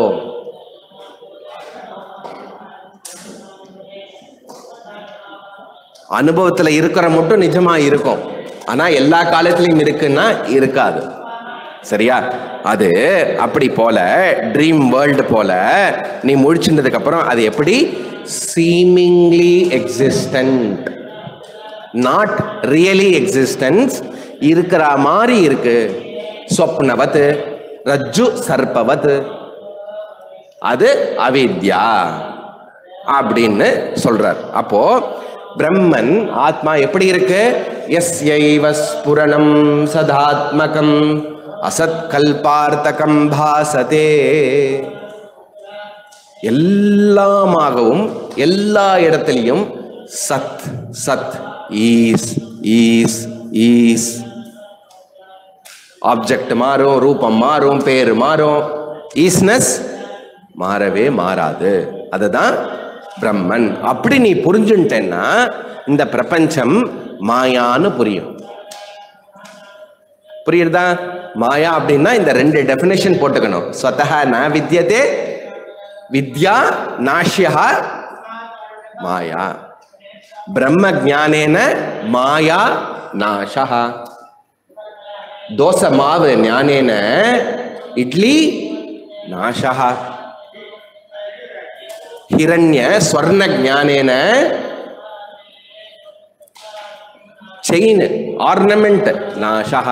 அனுபவத்துல இருக்கிற மட்டும் நிஜமா இருக்கும் ஆனா எல்லா காலத்திலயும் இருக்குன்னா இருக்காது சரியா அது அப்படி போல ட்ரீம் வேர்ல்டு போல நீ முழிச்சிருந்ததுக்கு அப்புறம் அது எப்படி seemingly existent not really existence இருக்கிற மாதிரி இருக்கு சொப்னவத் ரஜ்ஜு சர்ப்பவத் அது அவித்யா அப்படின்னு சொல்றார் அப்போ பிரம்மன் ஆத்மா எப்படி இருக்கு எஸ்யைவ ஸ்புரணம் சதாத்மகம் அசத் கல்பார்த்தகம் பாசதே எல்லாமாகவும் எல்லா இடத்திலையும் சத் சத் ஈஸ் ஈஸ் ஈஸ் ஆப்ஜெக்ட் மாறும் ரூபம் மாறும் பேர் மாறும் ஈஸ்னஸ் மாறவே மாறாது அதுதான் பிரம்மன் அப்படி நீ புரிஞ்சுட்டேன்னா இந்த பிரபஞ்சம் மாயான்னு புரியும் புரியுறதா மாயா அப்படின்னா இந்த ரெண்டு டெபினேஷன் போட்டுக்கணும் ஸ்வதஹ ந வித்யதே வித்யா நாஷ்யா மாயா பிரம்ம ஜானேன மாயா நாசா தோசை மாவு ஞானேன இட்லி நாசா ஹிரண்ய ஸ்வர்ண ஜானேன செயின் ஆர்னமெண்ட் நாசா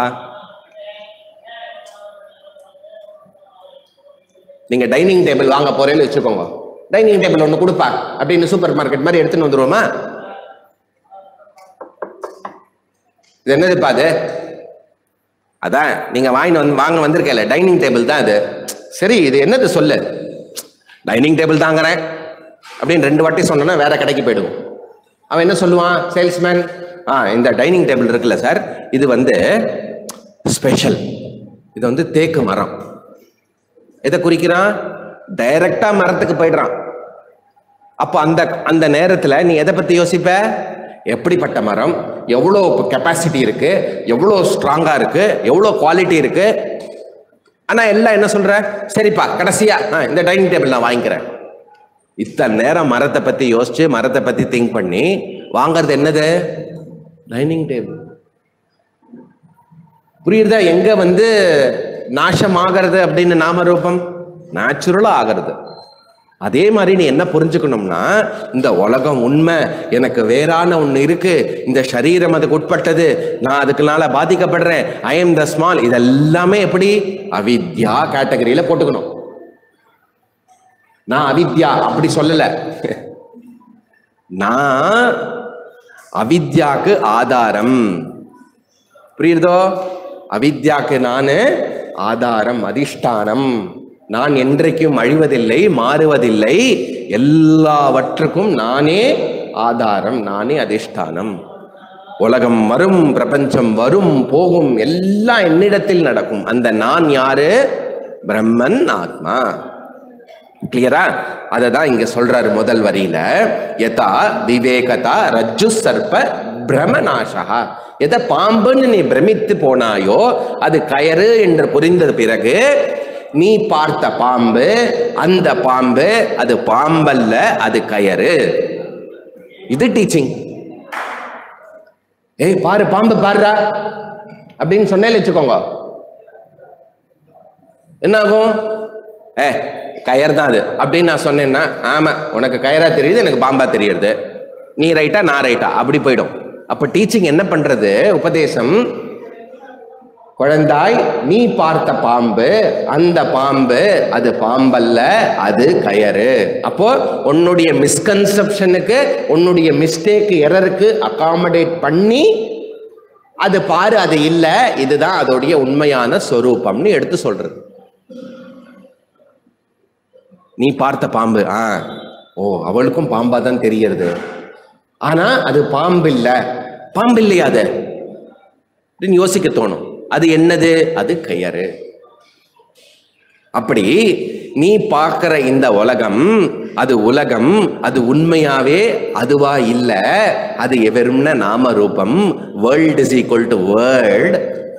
நீங்க டைனிங் டேபிள் வாங்க போறேன்னு வச்சுக்கோங்க டைனிங் டேபிள் ஒன்று கொடுப்பா அப்படின்னு சூப்பர் மார்க்கெட் மாதிரி எடுத்துன்னு வந்துருவோமா இது என்னதுப்பா அது அதான் நீங்க வாங்கிட்டு வந்து வாங்க வந்திருக்கல டைனிங் டேபிள் தான் அது சரி இது என்னது சொல்லு டைனிங் டேபிள் தாங்கிறேன் அப்படின்னு ரெண்டு வாட்டி சொன்னோன்னா வேற கடைக்கு போயிடுவோம் அவன் என்ன சொல்லுவான் சேல்ஸ்மேன் ஆ இந்த டைனிங் டேபிள் இருக்குல்ல சார் இது வந்து ஸ்பெஷல் இது வந்து தேக்கு மரம் எதை குறிக்கிறான் டைரக்டா மரத்துக்கு போயிடுறான் அப்போ அந்த அந்த நேரத்துல நீ எதை பத்தி யோசிப்ப எப்படிப்பட்ட மரம் எவ்வளோ கெப்பாசிட்டி இருக்கு எவ்வளோ ஸ்ட்ராங்கா இருக்கு எவ்வளோ குவாலிட்டி இருக்கு ஆனா எல்லாம் என்ன சொல்ற சரிப்பா கடைசியா ஆ, இந்த டைனிங் டேபிள் நான் வாங்கிக்கிறேன் இத்தனை நேரம் மரத்தை பத்தி யோசிச்சு மரத்தை பத்தி திங்க் பண்ணி வாங்குறது என்னது டைனிங் டேபிள் புரியுறதா எங்க வந்து நாசம் ஆகிறது அப்படின்னு நாமரூபம் நேச்சுரலா ஆகிறது அதே மாதிரி நீ என்ன புரிஞ்சுக்கணும்னா இந்த உலகம் உண்மை எனக்கு வேறான ஒண்ணு இருக்கு இந்த சரீரம் அதுக்கு உட்பட்டது நான் அதுக்குனால பாதிக்கப்படுறேன் ஐ எம் த ஸ்மால் இதெல்லாமே எப்படி அவித்யா கேட்டகரியில போட்டுக்கணும் நான் அவித்யா அப்படி சொல்லல நான் அவித்யாக்கு ஆதாரம் புரியுதோ அவித்யாக்கு நானு ஆதாரம் அதிஷ்டானம் நான் என்றைக்கும் அழிவதில்லை மாறுவதில்லை எல்லாவற்றுக்கும் நானே ஆதாரம் நானே அதிஷ்டானம் உலகம் வரும் பிரபஞ்சம் வரும் போகும் எல்லாம் என்னிடத்தில் நடக்கும் அந்த நான் யாரு பிரம்மன் ஆத்மா கிளியரா அதை தான் இங்க சொல்றாரு முதல் வரியில யதா விவேகதா ரஜ்ஜு சர்ப்ப பிரமநாசகா எதை பாம்புன்னு நீ பிரமித்து போனாயோ அது கயறு என்று புரிந்த பிறகு நீ பார்த்த பாம்பு அந்த பாம்பு அது பாம்பல்ல அது கயறு இது டீச்சிங் ஏய் பாரு பாம்பு பாருடா அப்படின்னு சொன்னேன்னு வச்சுக்கோங்க என்ன ஆகும் ஏ கயர் தான் அது அப்படின்னு நான் சொன்னேன்னா ஆமா உனக்கு கயரா தெரியுது எனக்கு பாம்பா தெரியுது நீ ரைட்டா நான் ரைட்டா அப்படி போயிடும் அப்ப டீச்சிங் என்ன பண்றது உபதேசம் குழந்தாய் நீ பார்த்த பாம்பு அந்த பாம்பு அது பாம்பல்ல அது கயறு அப்போ உன்னுடைய மிஸ்கன்செப்ஷனுக்கு உன்னுடைய மிஸ்டேக் எரருக்கு அகாமடேட் பண்ணி அது பாரு அது இல்ல இதுதான் அதோடைய உண்மையான சொரூபம்னு எடுத்து சொல்றது நீ பார்த்த பாம்பு ஆ ஓ அவளுக்கும் பாம்பா தான் தெரியறது ஆனா அது பாம்பு இல்ல பாம்பு இல்லையா அது அப்படின்னு யோசிக்க தோணும் அது என்னது அது கயறு அப்படி நீ பார்க்கிற இந்த உலகம் அது உலகம் அது உண்மையாவே அதுவா இல்ல அது வெறும்ன நாம ரூபம் world is equal to world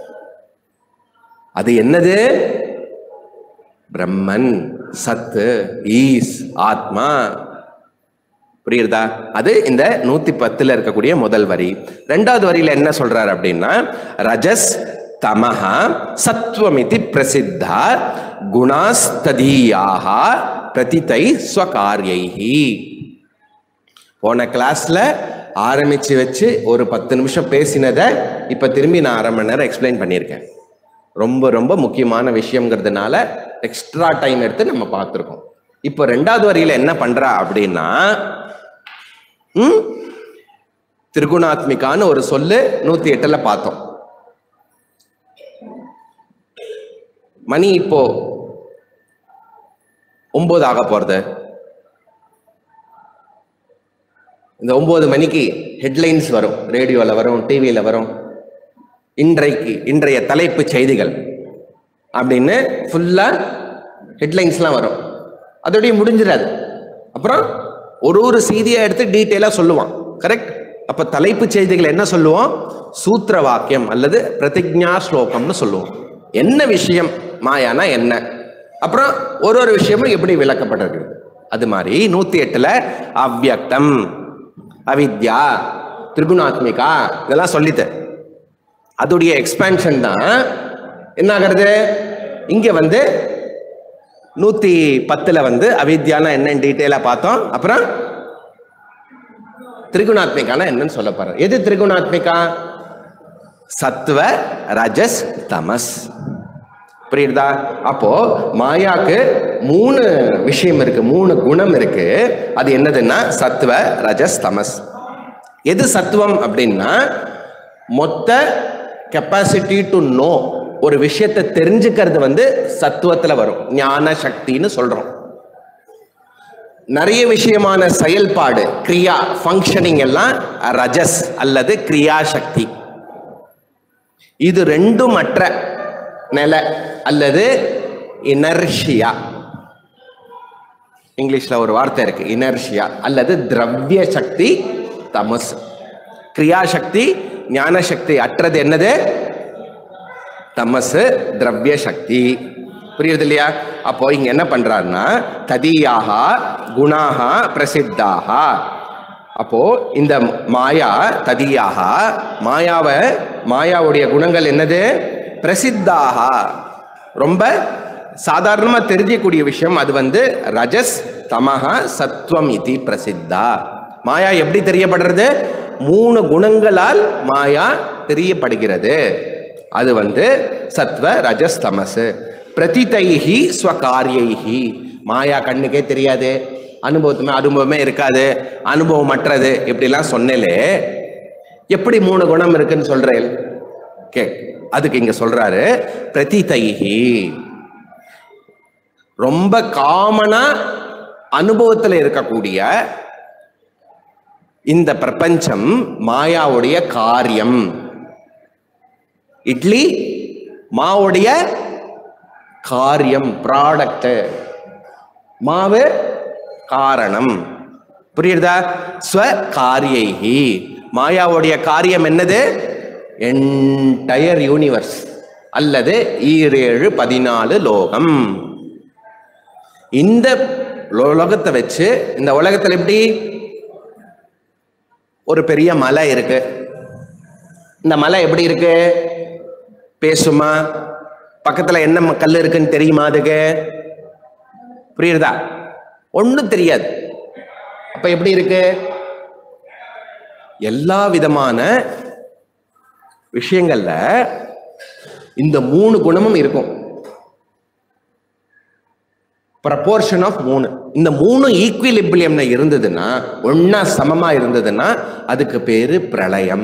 அது என்னது பிரம்மன் சத்து ஈஸ் ஆத்மா புரியுறதா அது இந்த நூத்தி பத்துல இருக்கக்கூடிய முதல் வரி ரெண்டாவது வரியில என்ன சொல்றாரு அப்படின்னா ரஜஸ் தமஹ சத்வமிதி பிரசித்தா குணாஸ்ததீயாக பிரதிதை ஸ்வகாரியைஹி போன கிளாஸ்ல ஆரம்பிச்சு வச்சு ஒரு பத்து நிமிஷம் பேசினதை இப்ப திரும்பி நான் அரை மணி நேரம் எக்ஸ்பிளைன் பண்ணியிருக்கேன் ரொம்ப ரொம்ப முக்கியமான விஷயங்கிறதுனால எக்ஸ்ட்ரா டைம் எடுத்து நம்ம பார்த்துருக்கோம் இப்போ ரெண்டாவது வரியில என்ன பண்றா அப்படின்னா ம், திரிகுணாத்மிகான்னு ஒரு சொல்லு நூத்தி எட்டுல பார்த்தோம் மணி இப்போ ஒன்பது ஆக போறது இந்த ஒன்பது மணிக்கு ஹெட்லைன்ஸ் வரும் ரேடியோல வரும் டிவியில வரும் இன்றைக்கு இன்றைய தலைப்பு செய்திகள் அப்படின்னு ஃபுல்லா ஹெட்லைன்ஸ்லாம் வரும் அதோடய முடிஞ்சிடாது அப்புறம் ஒரு ஒரு செய்தியை எடுத்து டீட்டெயிலாக சொல்லுவான் கரெக்ட் அப்ப தலைப்பு செய்திகள் என்ன சொல்லுவோம் சூத்திர வாக்கியம் அல்லது பிரதிஜ்ஞா ஸ்லோகம்னு சொல்லுவோம் என்ன விஷயம் மாயானா என்ன அப்புறம் ஒரு ஒரு விஷயமும் எப்படி விளக்கப்பட்டிருக்கு அது மாதிரி நூத்தி எட்டுல அவ்யக்தம் அவித்யா திரிகுணாத்மிகா இதெல்லாம் சொல்லித்தேன் அதோடைய எக்ஸ்பான்ஷன் தான் என்ன ஆகிறது இங்க வந்து நூத்தி பத்துல வந்து அவித்யானா என்னன்னு டீட்டெயிலா பார்த்தோம் அப்புறம் திரிகுணாத்மிகானா என்னன்னு சொல்ல போறேன் எது திரிகுணாத்மிகா சத்துவ ரஜஸ் தமஸ் புரியுதா அப்போ மாயாக்கு மூணு விஷயம் இருக்கு மூணு குணம் இருக்கு அது என்னதுன்னா சத்துவ ரஜஸ் தமஸ் எது சத்துவம் அப்படின்னா மொத்த கெப்பாசிட்டி டு நோ ஒரு விஷயத்தை தெரிஞ்சுக்கிறது வந்து சத்துவத்துல வரும் ஞான சக்தின்னு சொல்றோம் நிறைய விஷயமான செயல்பாடு கிரியா ஃபங்க்ஷனிங் எல்லாம் ரஜஸ் அல்லது கிரியா சக்தி இது ரெண்டும் மற்ற நிலை அல்லது இனர்ஷியா இங்கிலீஷ்ல ஒரு வார்த்தை இருக்கு இனர்ஷியா அல்லது திரவிய சக்தி தமஸ் கிரியா சக்தி ஞான சக்தி அற்றது என்னது தமசு திரவிய சக்தி புரியுது இல்லையா அப்போ இங்க என்ன பண்றாருன்னா ததியாக குணாக பிரசித்தாக அப்போ இந்த மாயா ததியாக மாயாவை மாயாவுடைய குணங்கள் என்னது பிரசித்தாக ரொம்ப சாதாரணமா தெரிஞ்சக்கூடிய விஷயம் அது வந்து ரஜஸ் தமஹ சத்வம் இதி பிரசித்தா மாயா எப்படி தெரியப்படுறது மூணு குணங்களால் மாயா தெரியப்படுகிறது அது வந்து சத்வ ரஜஸ் தமசு பிரதிதைஹி ஸ்வகாரியைஹி மாயா கண்ணுக்கே தெரியாது அனுபவத்துமே அனுபவமே இருக்காது அனுபவம் மற்றது இப்படிலாம் சொன்னேலே எப்படி மூணு குணம் இருக்குன்னு சொல்றேன் கே அதுக்கு இங்க சொல்றாரு பிரதிதைஹி ரொம்ப காமனா அனுபவத்துல இருக்கக்கூடிய இந்த பிரபஞ்சம் மாயாவுடைய காரியம் இட்லி மாவுடைய காரியம் ப்ராடக்ட் மாவு காரணம் புரியுதா ஸ்வ காரியைஹி மாயாவுடைய காரியம் என்னது என்டையர் யூனிவர்ஸ் அல்லது ஈரேழு பதினாலு லோகம் இந்த உலகத்தை வச்சு இந்த உலகத்துல எப்படி ஒரு பெரிய மலை இருக்கு இந்த மலை எப்படி இருக்கு பேசுமா பக்கத்துல என்ன ம- கல் இருக்குன்னு தெரியுமா அதுக்கு புரியுதா ஒண்ணும் தெரியாது அப்ப எப்படி இருக்கு எல்லா விதமான விஷயங்கள்ல இந்த மூணு குணமும் இருக்கும் ப்ரப்போர்ஷன் ஆஃப் மூணு இந்த மூணு ஈக்குவிலிபிளியம்ல இருந்ததுன்னா ஒன்னா சமமா இருந்ததுன்னா அதுக்கு பேரு பிரளயம்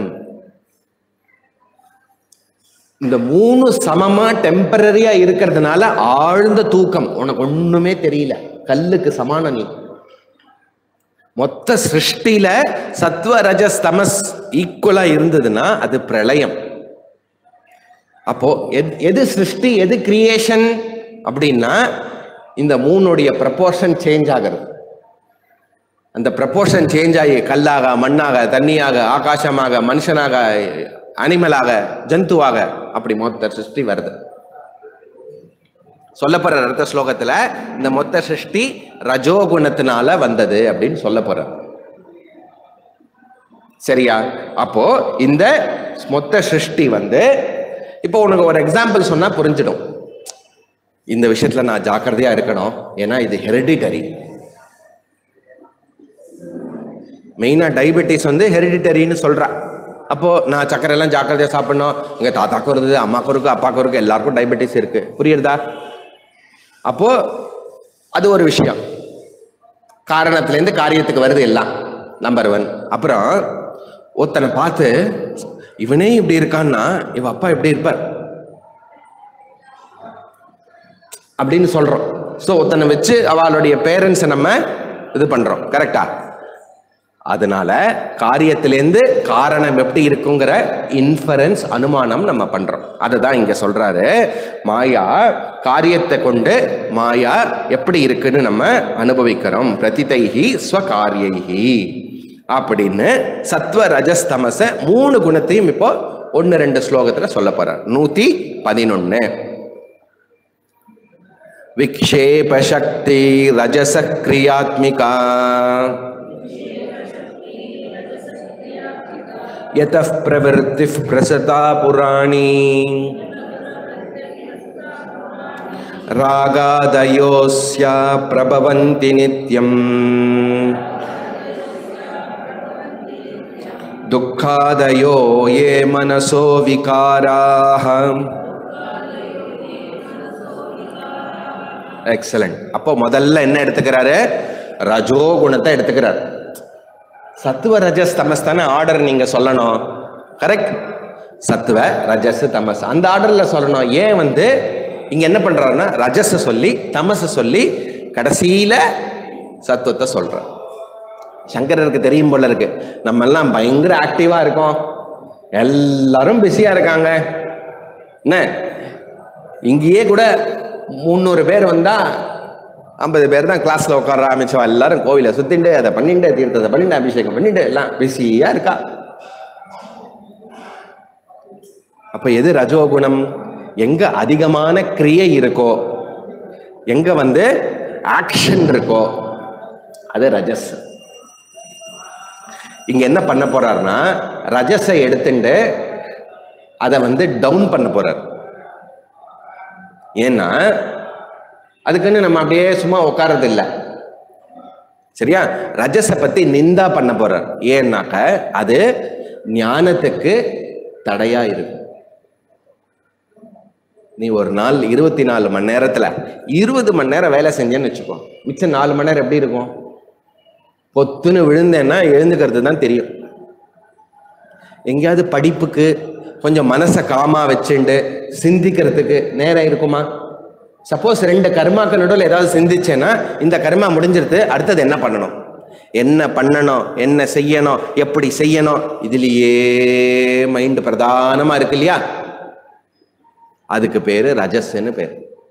இந்த மூணு சமமா டெம்பரரியா இருக்கிறதுனால ஆழ்ந்த தூக்கம் உனக்கு ஒண்ணுமே தெரியல கல்லுக்கு சமான நீ மொத்த சிருஷ்டியில சத்வ ரஜஸ் தமஸ் ஈக்குவலா இருந்ததுன்னா அது பிரளயம் அப்போ எத்- எது சிருஷ்டி எது கிரியேஷன் அப்படின்னா இந்த மூணுடைய ப்ரப்போர்ஷன் சேஞ்ச் ஆகிறது அந்த ப்ரப்போர்ஷன் சேஞ்ச் ஆகி கல்லாக மண்ணாக தண்ணியாக ஆகாசமாக மனுஷனாக அனிமலாக ஜந்துவாக அப்படி மொத்த சிருஷ்டி வருது சொல்லப்படுற அடுத்த ஸ்லோகத்துல இந்த மொத்த சிருஷ்டி ரஜோகுணத்தினால வந்தது அப்படின்னு சொல்ல போற சரியா அப்போ இந்த மொத்த சிருஷ்டி வந்து இப்போ உனக்கு ஒரு எக்ஸாம்பிள் சொன்னா புரிஞ்சிடும் இந்த விஷயத்துல நான் ஜாக்கிரதையா இருக்கணும் ஏன்னா இது ஹெரிடிட்டரி மெயினா டயபெட்டிஸ் வந்து ஹெரிடிட்டரின்னு சொல்றா அப்போ நான் சக்கரை எல்லாம் ஜாக்கிரதையா சாப்பிடணும் எங்க தாத்தாக்கும் இருந்தது அம்மாக்கும் இருக்கு அப்பாக்கும் இருக்கு எல்லாருக்கும் டயபெட்டிஸ் இருக்கு புரியுறதா அப்போ அது ஒரு விஷயம் காரணத்திலேருந்து காரியத்துக்கு வருது எல்லாம் நம்பர் ஒன் அப்புறம் ஒருத்தனை பார்த்து இவனே இப்படி இருக்கான்னா இவ அப்பா எப்படி இருப்பார் அப்படின்னு சொல்றோம் ஸோ ஒருத்தனை வச்சு அவளுடைய பேரண்ட்ஸை நம்ம இது பண்றோம் கரெக்டா அதனால காரியத்திலேருந்து காரணம் எப்படி இருக்குங்கிற இன்ஃபரன்ஸ் அனுமானம் நம்ம பண்றோம் அதுதான் இங்க சொல்றாரு மாயா காரியத்தை கொண்டு மாயா எப்படி இருக்குன்னு நம்ம அனுபவிக்கிறோம் பிரதிதைஹி ஸ்வகாரியைஹி அப்படின்னு சத்வ ரஜஸ் தமச மூணு குணத்தையும் இப்போ ஒன்னு ரெண்டு ஸ்லோகத்துல சொல்ல போறார் நூத்தி பதினொன்னு विक्षेपशक्ति रजस क्रियात्मिका यतः प्रवृत्तिः प्रसता पुराणी रागादयोऽस्या प्रभवन्ति नित्यम् दुःखादयो ये मनसो विकाराः எக்ஸலண்ட் அப்போ முதல்ல என்ன எடுத்துக்கிறாரு ரஜோ குணத்தை எடுத்துக்கிறார் சத்துவ ரஜஸ் தமஸ் தானே ஆர்டர் நீங்க சொல்லணும் கரெக்ட் சத்துவ ரஜஸ் தமஸ் அந்த ஆர்டர்ல சொல்லணும் ஏன் வந்து இங்க என்ன பண்றாருன்னா ரஜஸ் சொல்லி தமஸ் சொல்லி கடைசியில சத்துவத்தை சொல்றார் சங்கரருக்கு தெரியும் போல இருக்கு நம்ம எல்லாம் பயங்கர ஆக்டிவா இருக்கோம் எல்லாரும் பிஸியா இருக்காங்க என்ன இங்கேயே கூட முந்நூறு பேர் வந்தா ஐம்பது பேர் தான் கிளாஸ்ல உட்கார ஆரம்பிச்சோம் எல்லாரும் கோவில சுத்திண்டு அதை பண்ணிட்டு தீர்த்தத்தை பண்ணிட்டு அபிஷேகம் பண்ணிட்டு எல்லாம் பிஸியா இருக்கா அப்ப எது ரஜோகுணம் எங்க அதிகமான கிரியை இருக்கோ எங்க வந்து ஆக்ஷன் இருக்கோ அது ரஜஸ் இங்க என்ன பண்ண போறாருன்னா ரஜஸை எடுத்துட்டு அதை வந்து டவுன் பண்ண போறார் ஏன்னா அதுக்குன்னு நம்ம அப்படியே சும்மா உட்கார்றது இல்ல சரியா ரஜஸை பத்தி நிந்தா பண்ண போறார் ஏன்னாக்க அது ஞானத்துக்கு தடையா இருக்கும் நீ ஒரு நாள் இருபத்தி நாலு மணி நேரத்துல இருபது மணி நேரம் வேலை செஞ்சேன்னு வச்சுக்கோ மிச்சம் நாலு மணி நேரம் எப்படி இருக்கும் பொத்துன்னு விழுந்தேன்னா எழுந்துக்கிறது தான் தெரியும் எங்கேயாவது படிப்புக்கு கொஞ்சம் மனசை காமா வச்சுண்டு சிந்திக்கிறதுக்கு நேரம் இருக்குமா சப்போஸ் ரெண்டு கர்மாக்கு நடுவில் ஏதாவது சிந்திச்சேன்னா இந்த கர்மா முடிஞ்சிருது அடுத்தது என்ன பண்ணணும் என்ன பண்ணணும் என்ன செய்யணும் எப்படி செய்யணும் இதுலயே மைண்ட் பிரதானமா இருக்கு இல்லையா அதுக்கு பேரு ரஜஸ்ன்னு பேர்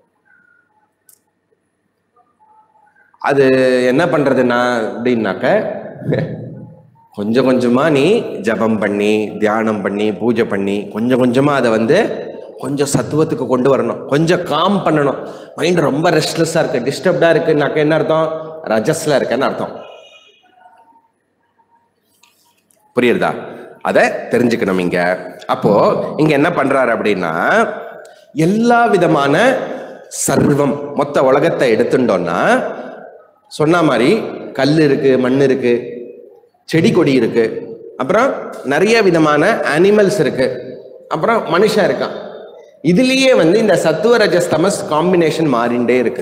அது என்ன பண்றதுன்னா அப்படின்னாக்க கொஞ்சம் கொஞ்சமா நீ ஜபம் பண்ணி தியானம் பண்ணி பூஜை பண்ணி கொஞ்சம் கொஞ்சமா அதை வந்து கொஞ்சம் சத்துவத்துக்கு கொண்டு வரணும் கொஞ்சம் காம் பண்ணணும் மைண்ட் ரொம்ப ரெஸ்ட்லெஸ்ஸா இருக்கு டிஸ்டர்ப்டா இருக்குன்னாக்க என்ன அர்த்தம் ரஜஸ்ல இருக்கன்னு அர்த்தம் புரியுறதா அதை தெரிஞ்சுக்கணும் இங்க அப்போ இங்க என்ன பண்றாரு அப்படின்னா எல்லா விதமான சர்வம் மொத்த உலகத்தை எடுத்துட்டோம்னா சொன்ன மாதிரி கல் இருக்கு மண் இருக்கு செடி கொடி இருக்கு அப்புறம் நிறைய விதமான அனிமல்ஸ் இருக்கு அப்புறம் மனுஷன் இருக்கான் இதுலயே வந்து இந்த சத்துவ ரஜஸ் தமஸ் காம்பினேஷன் மாறிண்டே இருக்கு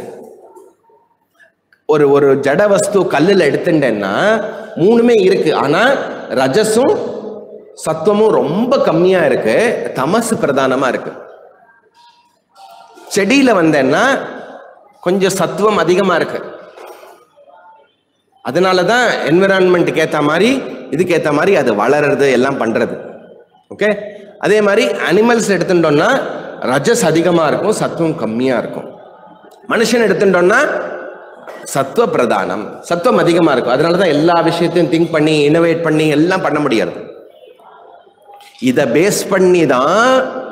ஒரு ஒரு ஜட வஸ்து கல்லுல எடுத்துட்டேன்னா மூணுமே இருக்கு ஆனா ரஜஸும் சத்துவமும் ரொம்ப கம்மியா இருக்கு தமசு பிரதானமா இருக்கு செடியில வந்தேன்னா கொஞ்சம் சத்துவம் அதிகமா இருக்கு அதனாலதான் என்விரான்மெண்ட்டுக்கு ஏத்த மாதிரி இதுக்கு ஏத்த மாதிரி அது வளருறது எல்லாம் பண்றது ஓகே அதே மாதிரி அனிமல்ஸ் எடுத்துட்டோம்னா ரஜஸ் அதிகமா இருக்கும் சத்துவம் கம்மியா இருக்கும் மனுஷன் எடுத்துட்டோம்னா சத்துவ பிரதானம் சத்துவம் அதிகமா இருக்கும் அதனாலதான் எல்லா விஷயத்தையும் திங்க் பண்ணி இனோவேட் பண்ணி எல்லாம் பண்ண முடியாது இத பேஸ் பண்ணி தான்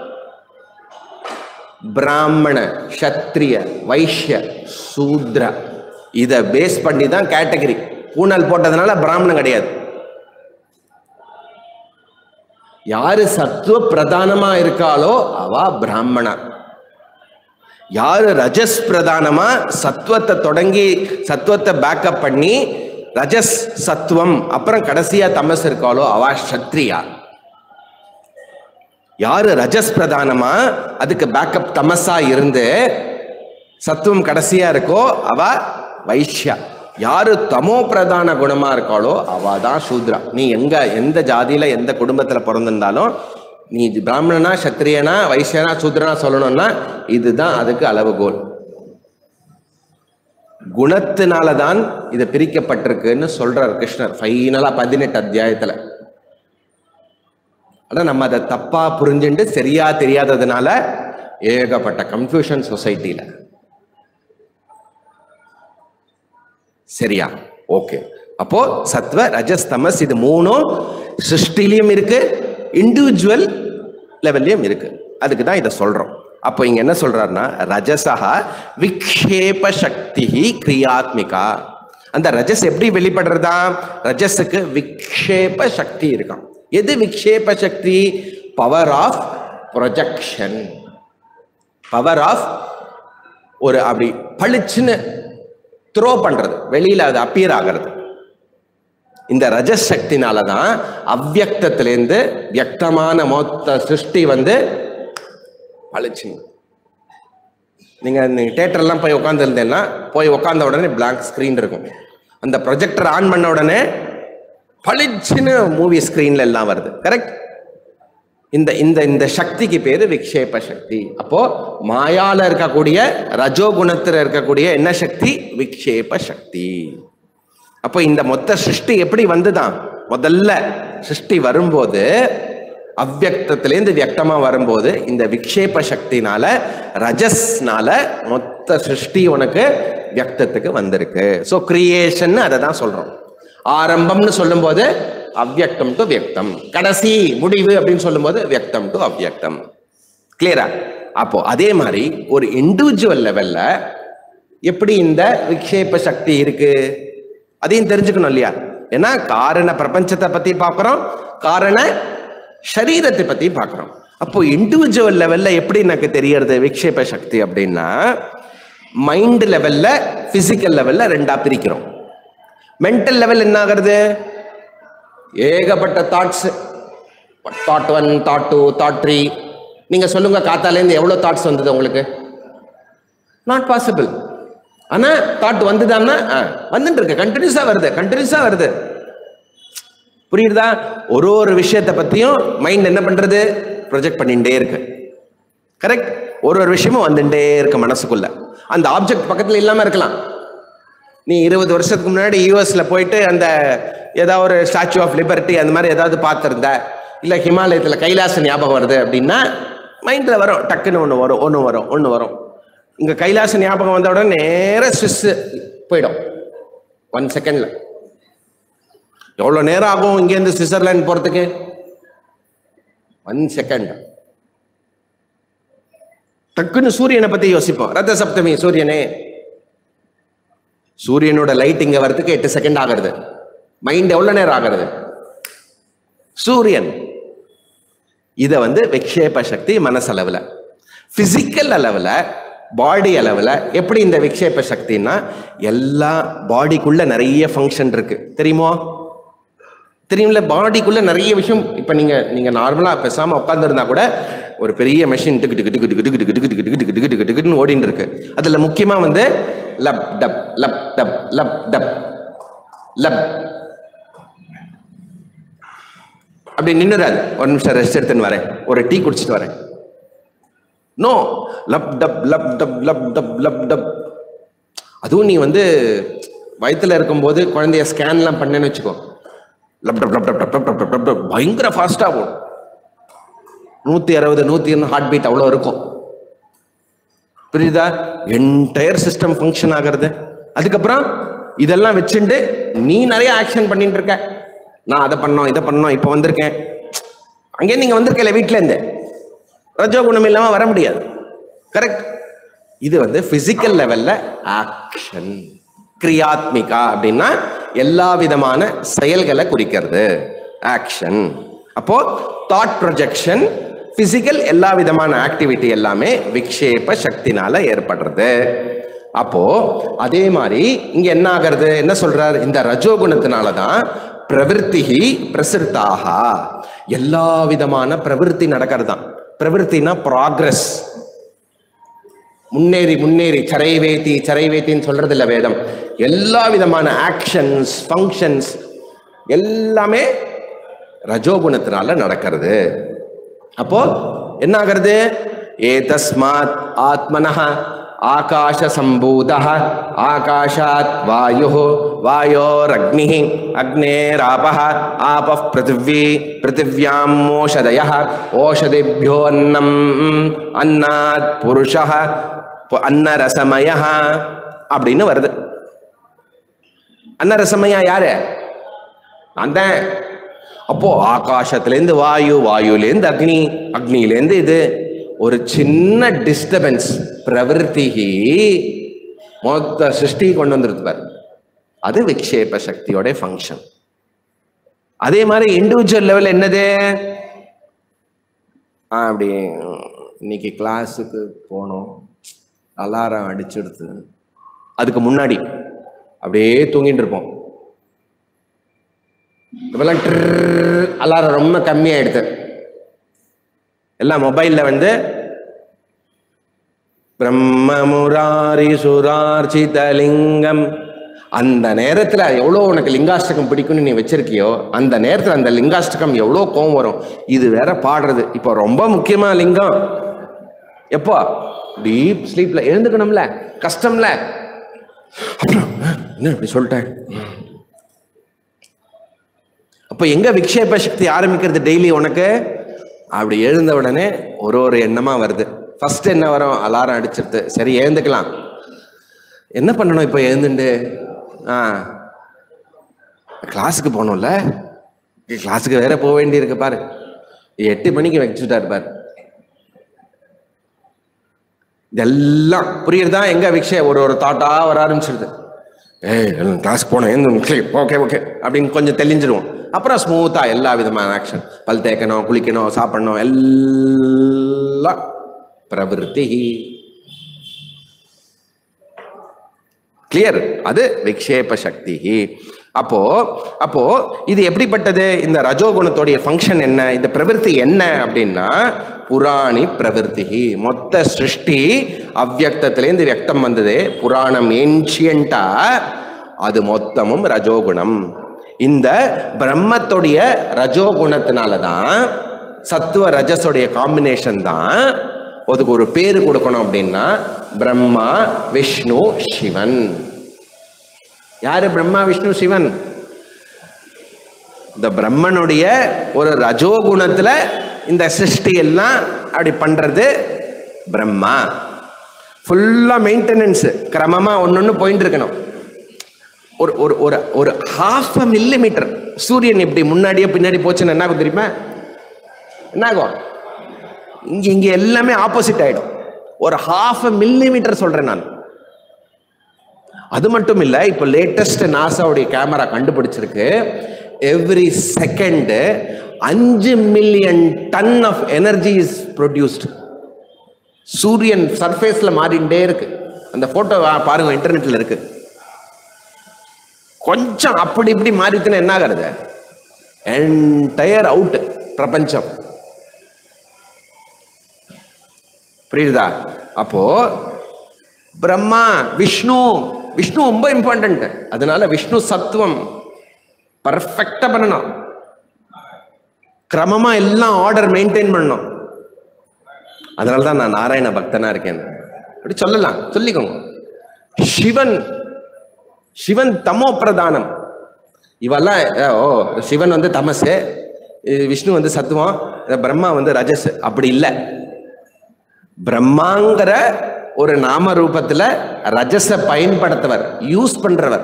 பிராமண சத்திரிய வைஷ்ய சூத்ர இத பேஸ் பண்ணி தான் கேட்டகரி பூனல் போட்டதுனால பிராமணன் கிடையாது யாரு சத்துவ பிரதானமா இருக்காளோ அவ பிராமணா யாரு ரஜஸ் பிரதானமா சத்துவத்தை தொடங்கி சத்துவத்தை பேக்கப் பண்ணி ரஜஸ் சத்துவம் அப்புறம் கடைசியா தமஸ் இருக்காளோ அவ சத்ரியா யாரு ரஜஸ் பிரதானமா அதுக்கு பேக்கப் தமஸா இருந்து சத்துவம் கடைசியா இருக்கோ அவ வைஷ்யா யாரு தமோ பிரதான குணமா இருக்காளோ அவ தான் சூத்ரா நீ எங்க எந்த ஜாதியில எந்த குடும்பத்துல பிறந்திருந்தாலும் நீ பிராமணனா சத்திரியனா வைசியனா சூத்ரனா சொல்லணும்னா இதுதான் அதுக்கு அளவுகோல் குணத்தினால தான் இது பிரிக்கப்பட்டிருக்குன்னு சொல்றார் கிருஷ்ணர் ஃபைனலா பதினெட்டு அத்தியாயத்துல ஆனா நம்ம அதை தப்பா புரிஞ்சுட்டு சரியா தெரியாததுனால ஏகப்பட்ட கன்ஃபியூஷன் சொசைட்டில சரியா ஓகே அப்போ சத்வ ரஜஸ் தமஸ் இது மூணும் சிருஷ்டிலையும் இருக்கு இண்டிவிஜுவல் லெவல்லையும் இருக்கு அதுக்கு தான் இதை சொல்றோம் அப்போ இங்க என்ன சொல்றாருன்னா ரஜசா விக்ஷேப சக்தி கிரியாத்மிகா அந்த ரஜஸ் எப்படி வெளிப்படுறதா ரஜஸுக்கு விக்ஷேப சக்தி இருக்கான் எது விக்ஷேப சக்தி power of projection power of ஒரு அப்படி பளிச்சுன்னு த்ரோ பண்றது வெளியில அது அப்பியர் ஆகிறது இந்த ரஜஸ் சக்தினால தான் அவ்வியக்தத்திலேருந்து வியக்தமான மொத்த சிருஷ்டி வந்து பளிச்சுன்னு நீங்க நீங்க தேட்டர்லாம் போய் உட்காந்துருந்தேன்னா போய் உட்காந்த உடனே பிளாங்க் ஸ்கிரீன் இருக்கும் அந்த ப்ரொஜெக்டர் ஆன் பண்ண உடனே பளிச்சுன்னு மூவி ஸ்கிரீன்ல எல்லாம் வருது கரெக்ட் இந்த இந்த இந்த சக்திக்கு பேரு விக்ஷேப சக்தி அப்போ மாயால இருக்கக்கூடிய ரஜோகுணத்துல இருக்கக்கூடிய என்ன சக்தி விக்ஷேப சக்தி அப்போ இந்த மொத்த சிருஷ்டி எப்படி வந்துதான் முதல்ல சிருஷ்டி வரும்போது அவ்வியக்தத்திலேருந்து வியக்தமா வரும்போது இந்த விக்ஷேப சக்தினால ரஜஸ்னால மொத்த சிருஷ்டி உனக்கு வியக்தத்துக்கு வந்திருக்கு ஸோ கிரியேஷன் அதை தான் சொல்றோம் ஆரம்பம்னு சொல்லும்போது அவ்வியக்தம் டு வியக்தம் கடைசி முடிவு அப்படின்னு சொல்லும்போது வியக்தம் டு அவ்வியக்தம் கிளியரா அப்போ அதே மாதிரி ஒரு இண்டிவிஜுவல் லெவல்ல எப்படி இந்த விக்ஷேப சக்தி இருக்கு அதையும் தெரிஞ்சுக்கணும் இல்லையா ஏன்னா காரண பிரபஞ்சத்தை பத்தி பார்க்கிறோம் காரண சரீரத்தை பத்தி பார்க்கிறோம் அப்போ இண்டிவிஜுவல் லெவல்ல எப்படி எனக்கு தெரியறது விக்ஷேப சக்தி அப்படின்னா மைண்ட் லெவல்ல பிசிக்கல் லெவல்ல ரெண்டா பிரிக்கிறோம் மென்டல் லெவல் என்ன ஆகிறது ஏகப்பட்ட thoughts thought one thought two thought three நீங்க சொல்லுங்க காத்தாலேருந்து எவ்வளவு தாட்ஸ் வந்தது உங்களுக்கு நாட் பாசிபிள் ஆனா தாட் வந்துதான்னா ஆ, வந்துட்டு இருக்கு கண்டினியூஸா வருது கண்டினியூஸா வருது புரியுதா ஒரு ஒரு விஷயத்தை பத்தியும் மைண்ட் என்ன பண்றது ப்ரொஜெக்ட் பண்ணிட்டே இருக்கு கரெக்ட் ஒரு ஒரு விஷயமும் வந்துட்டே இருக்கு மனசுக்குள்ள அந்த ஆப்ஜெக்ட் பக்கத்துல இல்லாம இருக்கலாம் நீ இருபது வருஷத்துக்கு முன்னாடி யூஎஸ்ல போயிட்டு அந்த ஏதாவது ஒரு ஸ்டாச்சு ஆஃப் லிபர்ட்டி அந்த மாதிரி ஏதாவது பார்த்துருந்த இல்ல ஹிமாலயத்துல கைலாச ஞாபகம் வருது அப்படின்னா மைண்ட்ல வரும் டக்குன்னு ஒன்று வரும் ஒன்று வரும் ஒன்று வரும் இங்க கைலாச ஞாபகம் வந்த உடனே நேர ஸ்விஸ் போயிடும் ஒன் செகண்ட்ல எவ்வளவு நேரம் ஆகும் இங்கேருந்து சுவிட்சர்லாந்து போறதுக்கு ஒன் செகண்ட் டக்குன்னு சூரியனை பத்தி யோசிப்போம் ரத்த சப்தமி சூரியனே சூரியனோட லைட் இங்க வரதுக்கு எட்டு செகண்ட் ஆகிறது மைண்ட் எவ்வளவு நேரம் ஆகிறது சூரியன் இத வந்து விக்ஷேப சக்தி மனசளவுல பிசிக்கல் அளவுல பாடி அளவுல எப்படி இந்த விக்ஷேப சக்தின்னா எல்லா பாடிக்குள்ள நிறைய ஃபங்க்ஷன் இருக்கு தெரியுமோ தெரியும்ல பாடிக்குள்ள நிறைய விஷயம் இப்ப நீங்க நீங்க நார்மலா பேசாம உட்கார்ந்துருந்தா கூட ஒரு பெரிய மெஷின் டிக்கு டிக்கு டிக்கு டிக்கு டிக்கு டிக்கு டிக்கு டிக்கு டிக்கு டிக்கு டிக்கு டிக்குன்னு ஓடின்னு இருக்கு அதுல முக்கியமா வந்து lub dub lub dub lub dub lub அப்படி நின்னுறாது ஒரு நிமிஷம் ரெஸ்ட் எடுத்துன்னு வரேன் ஒரு டீ குடிச்சிட்டு வரேன் no lub dub lub dub lub dub lub dub அதுவும் நீ வந்து வயித்துல இருக்கும்போது குழந்தைய ஸ்கேன்லாம் பண்ணேன்னு வச்சுக்கோ lub dub lub dub dub dub dub dub dub பயங்கர ஃபாஸ்டா போடும் நூத்தி அறுபது நூத்தி ஹார்ட் பீட் அவ்வளோ இருக்கும் புரியுதா என்டையர் சிஸ்டம் ஃபங்க்ஷன் ஆகிறது அதுக்கப்புறம் இதெல்லாம் வச்சுட்டு நீ நிறைய ஆக்ஷன் பண்ணிட்டு இருக்க நான் அதை பண்ணோம் இதை பண்ணோம் இப்போ வந்திருக்கேன் அங்கே நீங்க வந்திருக்கல வீட்ல இருந்து ரஜோகுணம் இல்லாம வர முடியாது கரெக்ட் இது வந்து பிசிக்கல் லெவல்ல ஆக்ஷன் கிரியாத்மிகா அப்படின்னா எல்லா விதமான செயல்களை குறிக்கிறது ஆக்ஷன் அப்போ தாட் ப்ரொஜெக்ஷன் பிசிக்கல் எல்லா விதமான ஆக்டிவிட்டி எல்லாமே விக்ஷேப சக்தினால ஏற்படுறது அப்போ அதே மாதிரி இங்க என்ன ஆகிறது என்ன சொல்றார் இந்த ரஜோகுணத்தினால தான் பிரவிற்த்திகி பிரசிருத்தாக எல்லா விதமான பிரவிற்த்தி நடக்கிறதாம் பிரவிற்த்தினா ப்ராக்ரஸ் முன்னேறி முன்னேறி சரைவேத்தி சரைவேத்தின்னு சொல்றது இல்ல வேதம் எல்லா விதமான ஆக்ஷன்ஸ் ஃபங்க்ஷன்ஸ் எல்லாமே ரஜோகுணத்தினால நடக்கிறது அப்போ என்ன ஆகிறது ஏதஸ்மாத் ஆத்மனः ஆகாஷ சம்பூத ஆகாஷாத் வாயு வாயோரக்னிः அக்னேராபः ஆபः பிருத்திவி பிருத்திவியாம் ஓஷதய ஓஷதிभ्यो அன்னம் அன்னாத் புருஷः பு- அன்னரசமய அப்படின்னு வருது அன்னரசமயா யாரு நான் தான் அப்போ ஆகாசத்திலேருந்து வாயு வாயுலேருந்து அக்னி அக்னியிலேருந்து இது ஒரு சின்ன டிஸ்டர்பன்ஸ் பிரவிற்த்திகி மொத்த சிருஷ்டி கொண்டு வந்துருது பாரு அது விக்ஷேப சக்தியோட ஃபங்க்ஷன் அதே மாதிரி இண்டிவிஜுவல் லெவல் என்னது ஆ அப்படி இன்னைக்கு கிளாஸுக்கு போனோம் அலாரம் அடிச்சிடுது அதுக்கு முன்னாடி அப்படியே தூங்கிட்டு இருப்போம் இப்பெல்லாம் அலாரம் ரொம்ப கம்மியாயிடுது எல்லாம் மொபைல்ல வந்து பிரம்ம முராரி சுரார்ச்சிதலிங்கம் அந்த நேரத்துல எவ்வளோ உனக்கு லிங்காஷ்டகம் பிடிக்கும்னு நீ வச்சிருக்கியோ அந்த நேரத்துல அந்த லிங்காஷ்டகம் எவ்வளோ கோவம் வரும் இது வேற பாடுறது இப்போ ரொம்ப முக்கியமா லிங்கம் எப்போ டீப் ஸ்லீப்ல எழுந்துக்கணும்ல கஷ்டம்ல அப்புறம் அஹ், என்ன இப்படி சொல்லிட்டேன் அப்போ எங்க விக்ஷேப சக்தி ஆரம்பிக்கிறது டெய்லி உனக்கு அப்படி எழுந்த உடனே ஒரு ஒரு எண்ணமா வருது ஃபர்ஸ்ட் என்ன வரும் அலாரம் அடிச்சிருது சரி எழுந்துக்கலாம் என்ன பண்ணணும் இப்போ எழுந்துண்டு ஆ கிளாஸுக்கு போகணும்ல கிளாஸுக்கு வேற போக வேண்டியிருக்கு பாரு எட்டு மணிக்கு வச்சுட்டாரு பாரு இதெல்லாம் புரியுறதா எங்க விக்ஷே ஒரு ஒரு தாட்டா வர ஆரம்பிச்சிருது ஏய் கிளாஸ் போனேன் ஓகே ஓகே அப்படின்னு கொஞ்சம் தெளிஞ்சிருவோம் அப்புறம் ஸ்மூத்தா எல்லா விதமான ஆக்ஷன் பல் தேய்க்கணும் குளிக்கணும் சாப்பிடணும் எல்லாம் பிரவிற்த்தி கிளியர் அது விக்ஷேப சக்தி அப்போ அப்போ இது எப்படிப்பட்டது இந்த ரஜோகுணத்தோடைய ஃபங்க்ஷன் என்ன இந்த பிரவிற்த்தி என்ன அப்படின்னா புராணி பிரவிற்த்தி மொத்த சிருஷ்டி அவ்வியக்தத்திலேருந்து வியக்தம் வந்தது புராணம் ஏன்ஷியண்டா அது மொத்தமும் ரஜோகுணம் இந்த பிரம்மத்துடைய ரஜோகுணத்தினால தான் சத்துவ ரஜஸோடைய காம்பினேஷன் தான் அதுக்கு ஒரு பேரு கொடுக்கணும் அப்படின்னா பிரம்மா விஷ்ணு சிவன் யாரு பிரம்மா விஷ்ணு சிவன் இந்த பிரம்மனுடைய ஒரு ரஜோகுணத்துல இந்த சிருஷ்டி எல்லாம் அப்படி பண்றது பிரம்மா ஃபுல்லா மெயின்டெனன்ஸ் கிரமமா ஒன்னொன்னு போயிட்டு இருக்கணும் ஒரு ஒரு ஒரு ஒரு ஹாஃப் அ மில்லிமீட்டர் சூரியன் இப்படி முன்னாடியே பின்னாடி போச்சுன்னு என்ன ஆகும் தெரியுமா என்ன ஆகும் இங்க இங்க எல்லாமே ஆப்போசிட் ஆயிடும் ஒரு ஹாஃப் அ மில்லிமீட்டர் சொல்றேன் நான் அது மட்டும் இல்ல இப்போ லேட்டஸ்ட் நாசாவுடைய கேமரா கண்டுபிடிச்சிருக்கு எவ்ரி செகண்ட் அஞ்சு million ton of energy is produced சூரியன் சர்ஃபேஸ்ல மாறிண்டே இருக்கு அந்த போட்டோ பாருங்க இன்டர்நெட்ல இருக்கு கொஞ்சம் அப்படி இப்படி மாறிச்சுன்னா என்ன ஆகிறது என்டையர் அவுட் பிரபஞ்சம் புரியுதா அப்போ பிரம்மா விஷ்ணு விஷ்ணு ரொம்ப இம்பார்ட்டன்ட் அதனால விஷ்ணு சத்துவம் பர்ஃபெக்டா பண்ணணும் கிரமமா எல்லாம் ஆர்டர் மெயின்டைன் பண்ணணும் அதனால தான் நான் நாராயண பக்தனா இருக்கேன் அப்படி சொல்லலாம் சொல்லிக்கோங்க சிவன் சிவன் தமோ பிரதானம் இவெல்லாம் அஹ், ஓ சிவன் வந்து தமசு இது விஷ்ணு வந்து சத்துவம் இந்த பிரம்மா வந்து ரஜஸ் அப்படி இல்லை பிரம்மாங்கிற ஒரு நாம ரூபத்துல ரஜஸ பயன்படுத்தவர் யூஸ் பண்றவர்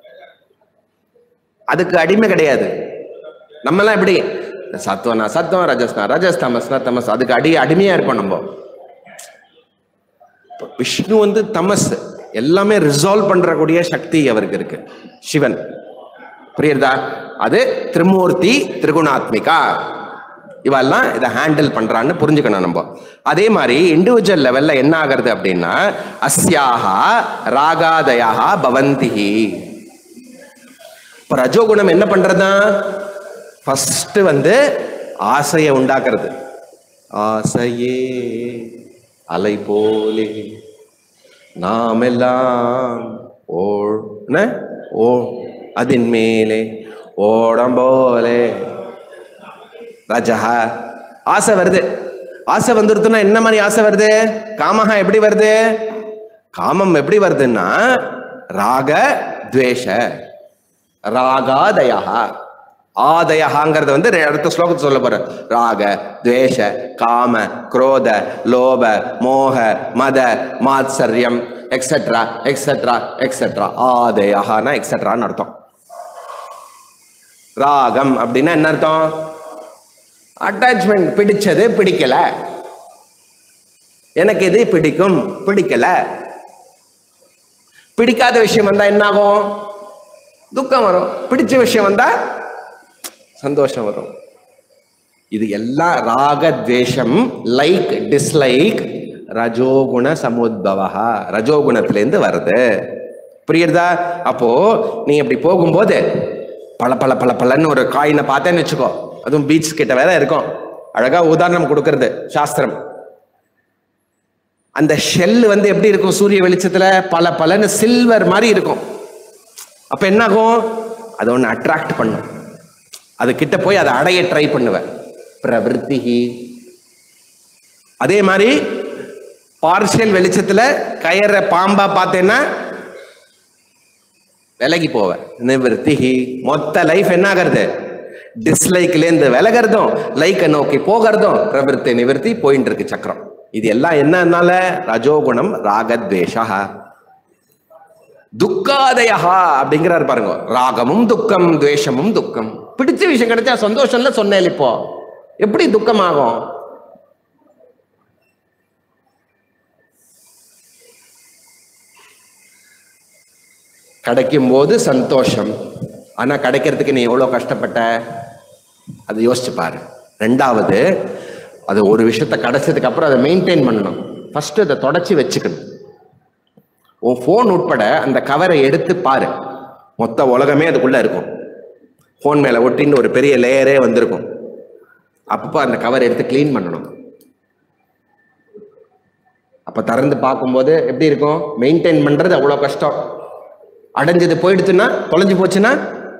அதுக்கு அடிமை கிடையாது நம்மலாம் எப்படி சத்துவனா சத்துவம் ரஜஸ்னா ரஜஸ் தமஸ்னா தமஸ் அதுக்கு அடி அடிமையா இருப்போம் நம்ம இப்ப விஷ்ணு வந்து தமஸ் எல்லாமே ரிசால்வ் பண்றக்கூடிய சக்தி அவருக்கு இருக்கு சிவன் புரியுறதா அது திரிமூர்த்தி திரிகுணாத்மிகா இவெல்லாம் இதை ஹேண்டில் பண்றான்னு புரிஞ்சுக்கணும் நம்ம அதே மாதிரி இண்டிவிஜுவல் லெவல்ல என்ன ஆகுறது அப்படின்னா அஸ்யாஹா ராகாதயா பவந்தி இப்ப ரஜோகுணம் என்ன பண்றதா ஃபர்ஸ்ட் வந்து ஆசையை உண்டாக்குறது ஆசையே அலை போலே நாம் எல்லாம் ஓ என்ன? ஓ அதின் மேலே ஓடம் போலே ராஜா ஆசை வருது ஆசை வந்துருதுன்னா என்ன மாதிரி ஆசை வருது காமஹா எப்படி வருது காமம் எப்படி வருதுன்னா ராக துவேஷ ராகாதயா ஆதயஹாங்கிறது வந்து ரெ- அடுத்த ஸ்லோகத்தை சொல்ல போற ராக துவேஷ காம குரோத லோப மோக மத மாத்சரியம் எக்ஸெட்ரா எக்ஸெட்ரா எக்ஸெட்ரா ஆதயஹானா எக்ஸெட்ரான்னு அர்த்தம் ராகம் அப்படின்னா என்ன அர்த்தம் அட்டாச்மெண்ட் பிடிச்சது பிடிக்கல எனக்கு இது பிடிக்கும் பிடிக்கல பிடிக்காத விஷயம் வந்தா என்ன ஆகும் துக்கம் வரும் பிடிச்ச விஷயம் வந்தா சந்தோஷம் வரும் இது எல்லாம் ராக துவேஷம் லைக் டிஸ்லைக் ரஜோகுண சமுத்பவா ரஜோகுணத்திலேருந்து வருது புரியுறதா அப்போ நீ இப்படி போகும்போது பல பல பல பலன்னு ஒரு காயினை பார்த்தேன்னு வச்சுக்கோ அதுவும் பீச் கிட்ட வேற இருக்கும் அழகா உதாரணம் கொடுக்கறது சாஸ்திரம் அந்த ஷெல் வந்து எப்படி இருக்கும் சூரிய வெளிச்சத்துல பல பலன்னு சில்வர் மாதிரி இருக்கும் அப்ப என்ன ஆகும் அதை ஒன்று அட்ராக்ட் பண்ணும் அது கிட்ட போய் அதை அடைய ட்ரை பண்ணுவேன் பிரவருத்திகி அதே மாதிரி பார்ஷியல் வெளிச்சத்துல கயற பாம்பா பார்த்தேன்னா விலகி போவேன் நிவர்த்திகி மொத்த லைஃப் என்ன ஆகிறது டிஸ்லைக்லேருந்து விலகிறதும் லைக்கை நோக்கி போகிறதும் பிரவருத்தி நிவர்த்தி போயிட்டு இருக்கு சக்கரம் இது எல்லாம் என்னன்னால ரஜோகுணம் ராகத்வேஷா துக்காதயா அப்படிங்கிறாரு பாருங்க ராகமும் துக்கம் துவேஷமும் துக்கம் பிடிச்ச விஷயம் கிடைச்சா சந்தோஷம்ல சொன்னேன் இப்போ எப்படி துக்கம் ஆகும் கிடைக்கும் போது சந்தோஷம் ஆனா கிடைக்கிறதுக்கு நீ எவ்வளவு கஷ்டப்பட்ட அதை யோசிச்சு பாரு ரெண்டாவது அது ஒரு விஷயத்த கிடைச்சதுக்கு அப்புறம் அதை மெயின்டைன் பண்ணணும் ஃபர்ஸ்ட் அதை தொடச்சி வச்சுக்கணும் உன் ஃபோன் உட்பட அந்த கவரை எடுத்து பாரு மொத்த உலகமே அதுக்குள்ள இருக்கும் ஃபோன் மேல ஒட்டின்னு ஒரு பெரிய லேயரே வந்திருக்கும் அப்பப்போ அந்த கவர் எடுத்து க்ளீன் பண்ணணும் அப்ப திறந்து பார்க்கும்போது எப்படி இருக்கும் மெயின்டைன் பண்றது அவ்வளோ கஷ்டம் அடைஞ்சது போயிடுச்சுன்னா தொலைஞ்சு போச்சுன்னா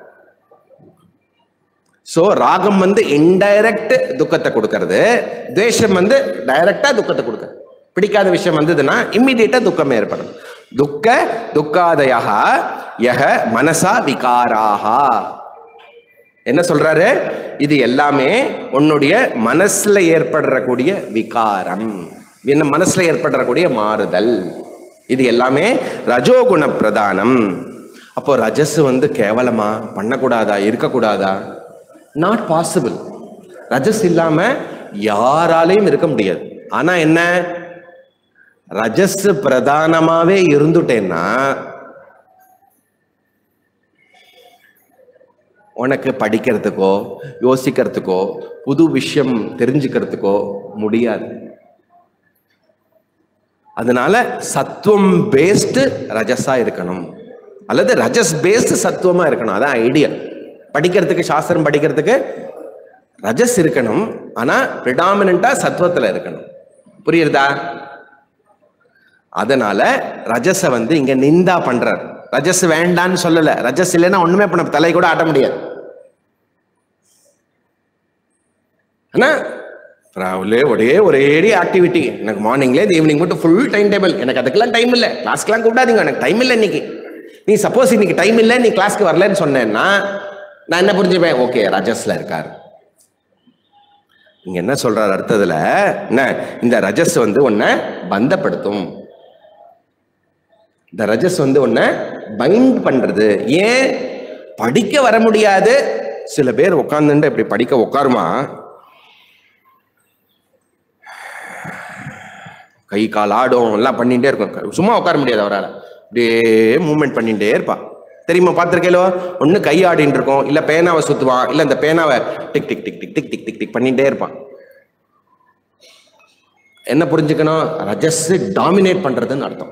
சோ ராகம் வந்து இன்டைரக்ட் துக்கத்தை கொடுக்கறது துவேஷம் வந்து டைரக்டா துக்கத்தை கொடுக்க பிடிக்காத விஷயம் வந்ததுன்னா இம்மிடியேட்டா துக்கம் ஏற்படும் துக்க துக்காதயா யக மனசா விகாராஹா என்ன சொல்றாரு இது எல்லாமே உன்னுடைய மனசுல ஏற்படுறக்கூடிய விகாரம் என்ன மனசுல ஏற்படுறக்கூடிய மாறுதல் இது எல்லாமே ரஜோகுண பிரதானம் அப்போ ரஜஸ் வந்து கேவலமா பண்ணக்கூடாதா இருக்கக்கூடாதா நாட் பாசிபிள் ரஜஸ் இல்லாம யாராலையும் இருக்க முடியாது ஆனா என்ன ரஜஸ் பிரதானமாவே இருந்துட்டேன்னா உனக்கு படிக்கிறதுக்கோ யோசிக்கிறதுக்கோ புது விஷயம் தெரிஞ்சுக்கிறதுக்கோ முடியாது அதனால சத்துவம் பேஸ்டு ரஜஸா இருக்கணும் அல்லது ரஜஸ் பேஸ்டு சத்துவமா இருக்கணும் அதான் ஐடியா படிக்கிறதுக்கு சாஸ்திரம் படிக்கிறதுக்கு ரஜஸ் இருக்கணும் ஆனா பிரிடாமினா சத்துவத்துல இருக்கணும் புரியுறதா அதனால ரஜஸ வந்து இங்க நிந்தா பண்றார் ரஜஸ் வேண்டான்னு சொல்லல ரஜஸ் இல்லைன்னா ஒண்ணுமே பண்ண தலை கூட ஆட்ட முடியாது ஆனா ராவிலே ஒரே ஒரே ஆக்டிவிட்டி எனக்கு மார்னிங்லேருந்து ஈவினிங் மட்டும் ஃபுல் டைம் டேபிள் எனக்கு அதுக்கெல்லாம் டைம் இல்லை கிளாஸ்க்கெல்லாம் கூப்பிடாதீங்க எனக்கு டைம் இல்லை இன்னைக்கு நீ சப்போஸ் இன்னைக்கு டைம் இல்லை நீ கிளாஸ்க்கு வரலன்னு சொன்னேன்னா நான் என்ன புரிஞ்சுப்பேன் ஓகே ரஜஸ்ல இருக்கார் இங்க என்ன சொல்றாரு அடுத்ததுல என்ன இந்த ரஜஸ் வந்து உன்னை பந்தப்படுத்தும் இந்த ரஜஸ் வந்து உன்னை பைண்ட் பண்றது ஏன் படிக்க வர முடியாது சில பேர் உட்காந்துட்டு இப்படி படிக்க உட்காருமா கை கால் ஆடும் எல்லாம் பண்ணிட்டே இருக்கும் சும்மா உட்கார முடியாது அவரால் அப்படியே மூவ்மெண்ட் பண்ணிட்டே இருப்பா தெரியுமா பார்த்துருக்கேலோ ஒன்று கை ஆடின்னு இருக்கும் இல்லை பேனாவை சுற்றுவான் இல்லை இந்த பேனாவை tick tick tick tick tick tick tick tick பண்ணிட்டே இருப்பான் என்ன புரிஞ்சுக்கணும் ரஜஸ் டாமினேட் பண்றதுன்னு அர்த்தம்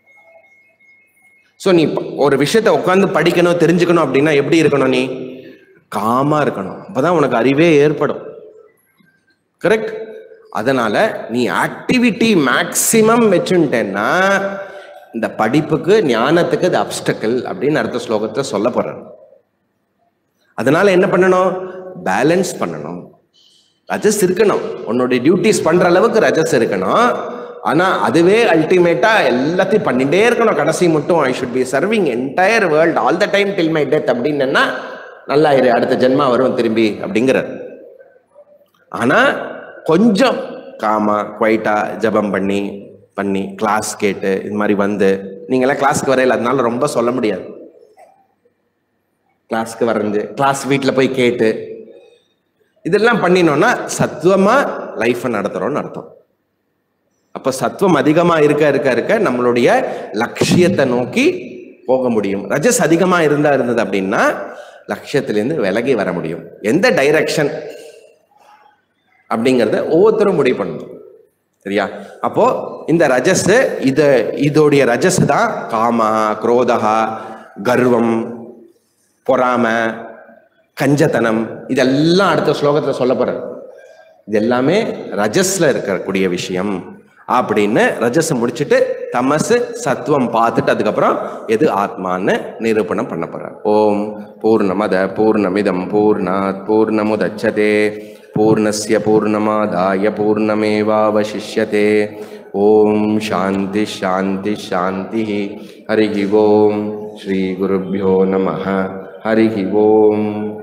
ஸோ நீ ப- ஒரு விஷயத்த உட்காந்து படிக்கணும் தெரிஞ்சுக்கணும் அப்படின்னா எப்படி இருக்கணும் நீ காமா இருக்கணும் அப்பதான் உனக்கு அறிவே ஏற்படும் கரெக்ட் அதனால நீ ஆக்டிவிட்டி மேக்சிமம் வச்சுட்டேன்னா இந்த படிப்புக்கு ஞானத்துக்கு அது அப்டக்கல் அப்படின்னு அடுத்த ஸ்லோகத்தை சொல்ல போறேன் அதனால என்ன பண்ணணும் பேலன்ஸ் பண்ணணும் ரஜஸ் இருக்கணும் உன்னுடைய டியூட்டிஸ் பண்ற அளவுக்கு ரஜஸ் இருக்கணும் ஆனா அதுவே அல்டிமேட்டா எல்லாத்தையும் பண்ணிட்டே இருக்கணும் கடைசி மட்டும் I should be serving entire world all the time till my death அப்படின்னா நல்லா இரு அடுத்த ஜென்மா வரும் திரும்பி அப்படிங்கிறார் ஆனா கொஞ்சம் காமா குவைட்டா ஜெபம் பண்ணி பண்ணி கிளாஸ் கேட்டு இது மாதிரி வந்து நீங்களாம் கிளாஸ்க்கு வரையில அதனால ரொம்ப சொல்ல முடியாது கிளாஸ்க்கு வரைஞ்சு கிளாஸ் வீட்டில் போய் கேட்டு இதெல்லாம் பண்ணினோம்னா சத்துவமா லைஃப்பை நடத்துறோம்னு அர்த்தம் அப்ப சத்துவம் அதிகமா இருக்க இருக்க இருக்க நம்மளுடைய லட்சியத்தை நோக்கி போக முடியும் ரஜஸ் அதிகமா இருந்தா இருந்தது அப்படின்னா லட்சியத்திலேருந்து விலகி வர முடியும் எந்த டைரக்ஷன் அப்படிங்கிறத ஒவ்வொருத்தரும் முடிவு பண்ணணும் சரியா அப்போ இந்த ரஜஸ் இது இதோடைய ரஜஸ் தான் காமா குரோதகா கர்வம் பொறாம கஞ்சத்தனம் இதெல்லாம் அடுத்த ஸ்லோகத்துல சொல்ல போற இது எல்லாமே ரஜஸ்ல இருக்கக்கூடிய விஷயம் அப்படின்னு ரஜஸ் முடிச்சுட்டு தமசு சத்துவம் பார்த்துட்டு அதுக்கப்புறம் எது ஆத்மான்னு நிரூபணம் பண்ண போறார் ஓம் பூர்ணமத பூர்ணமிதம் பூர்ணாத் பூர்ணமுதச்சதே பூர்ணஸ்ய பூர்ணமாதாய பூர்ணமேவாவசிஷ்யதே ஓம் சாந்தி சாந்தி சாந்தி ஹரி ஓம் ஸ்ரீ குருभ्यो நமः ஹரி ஓம்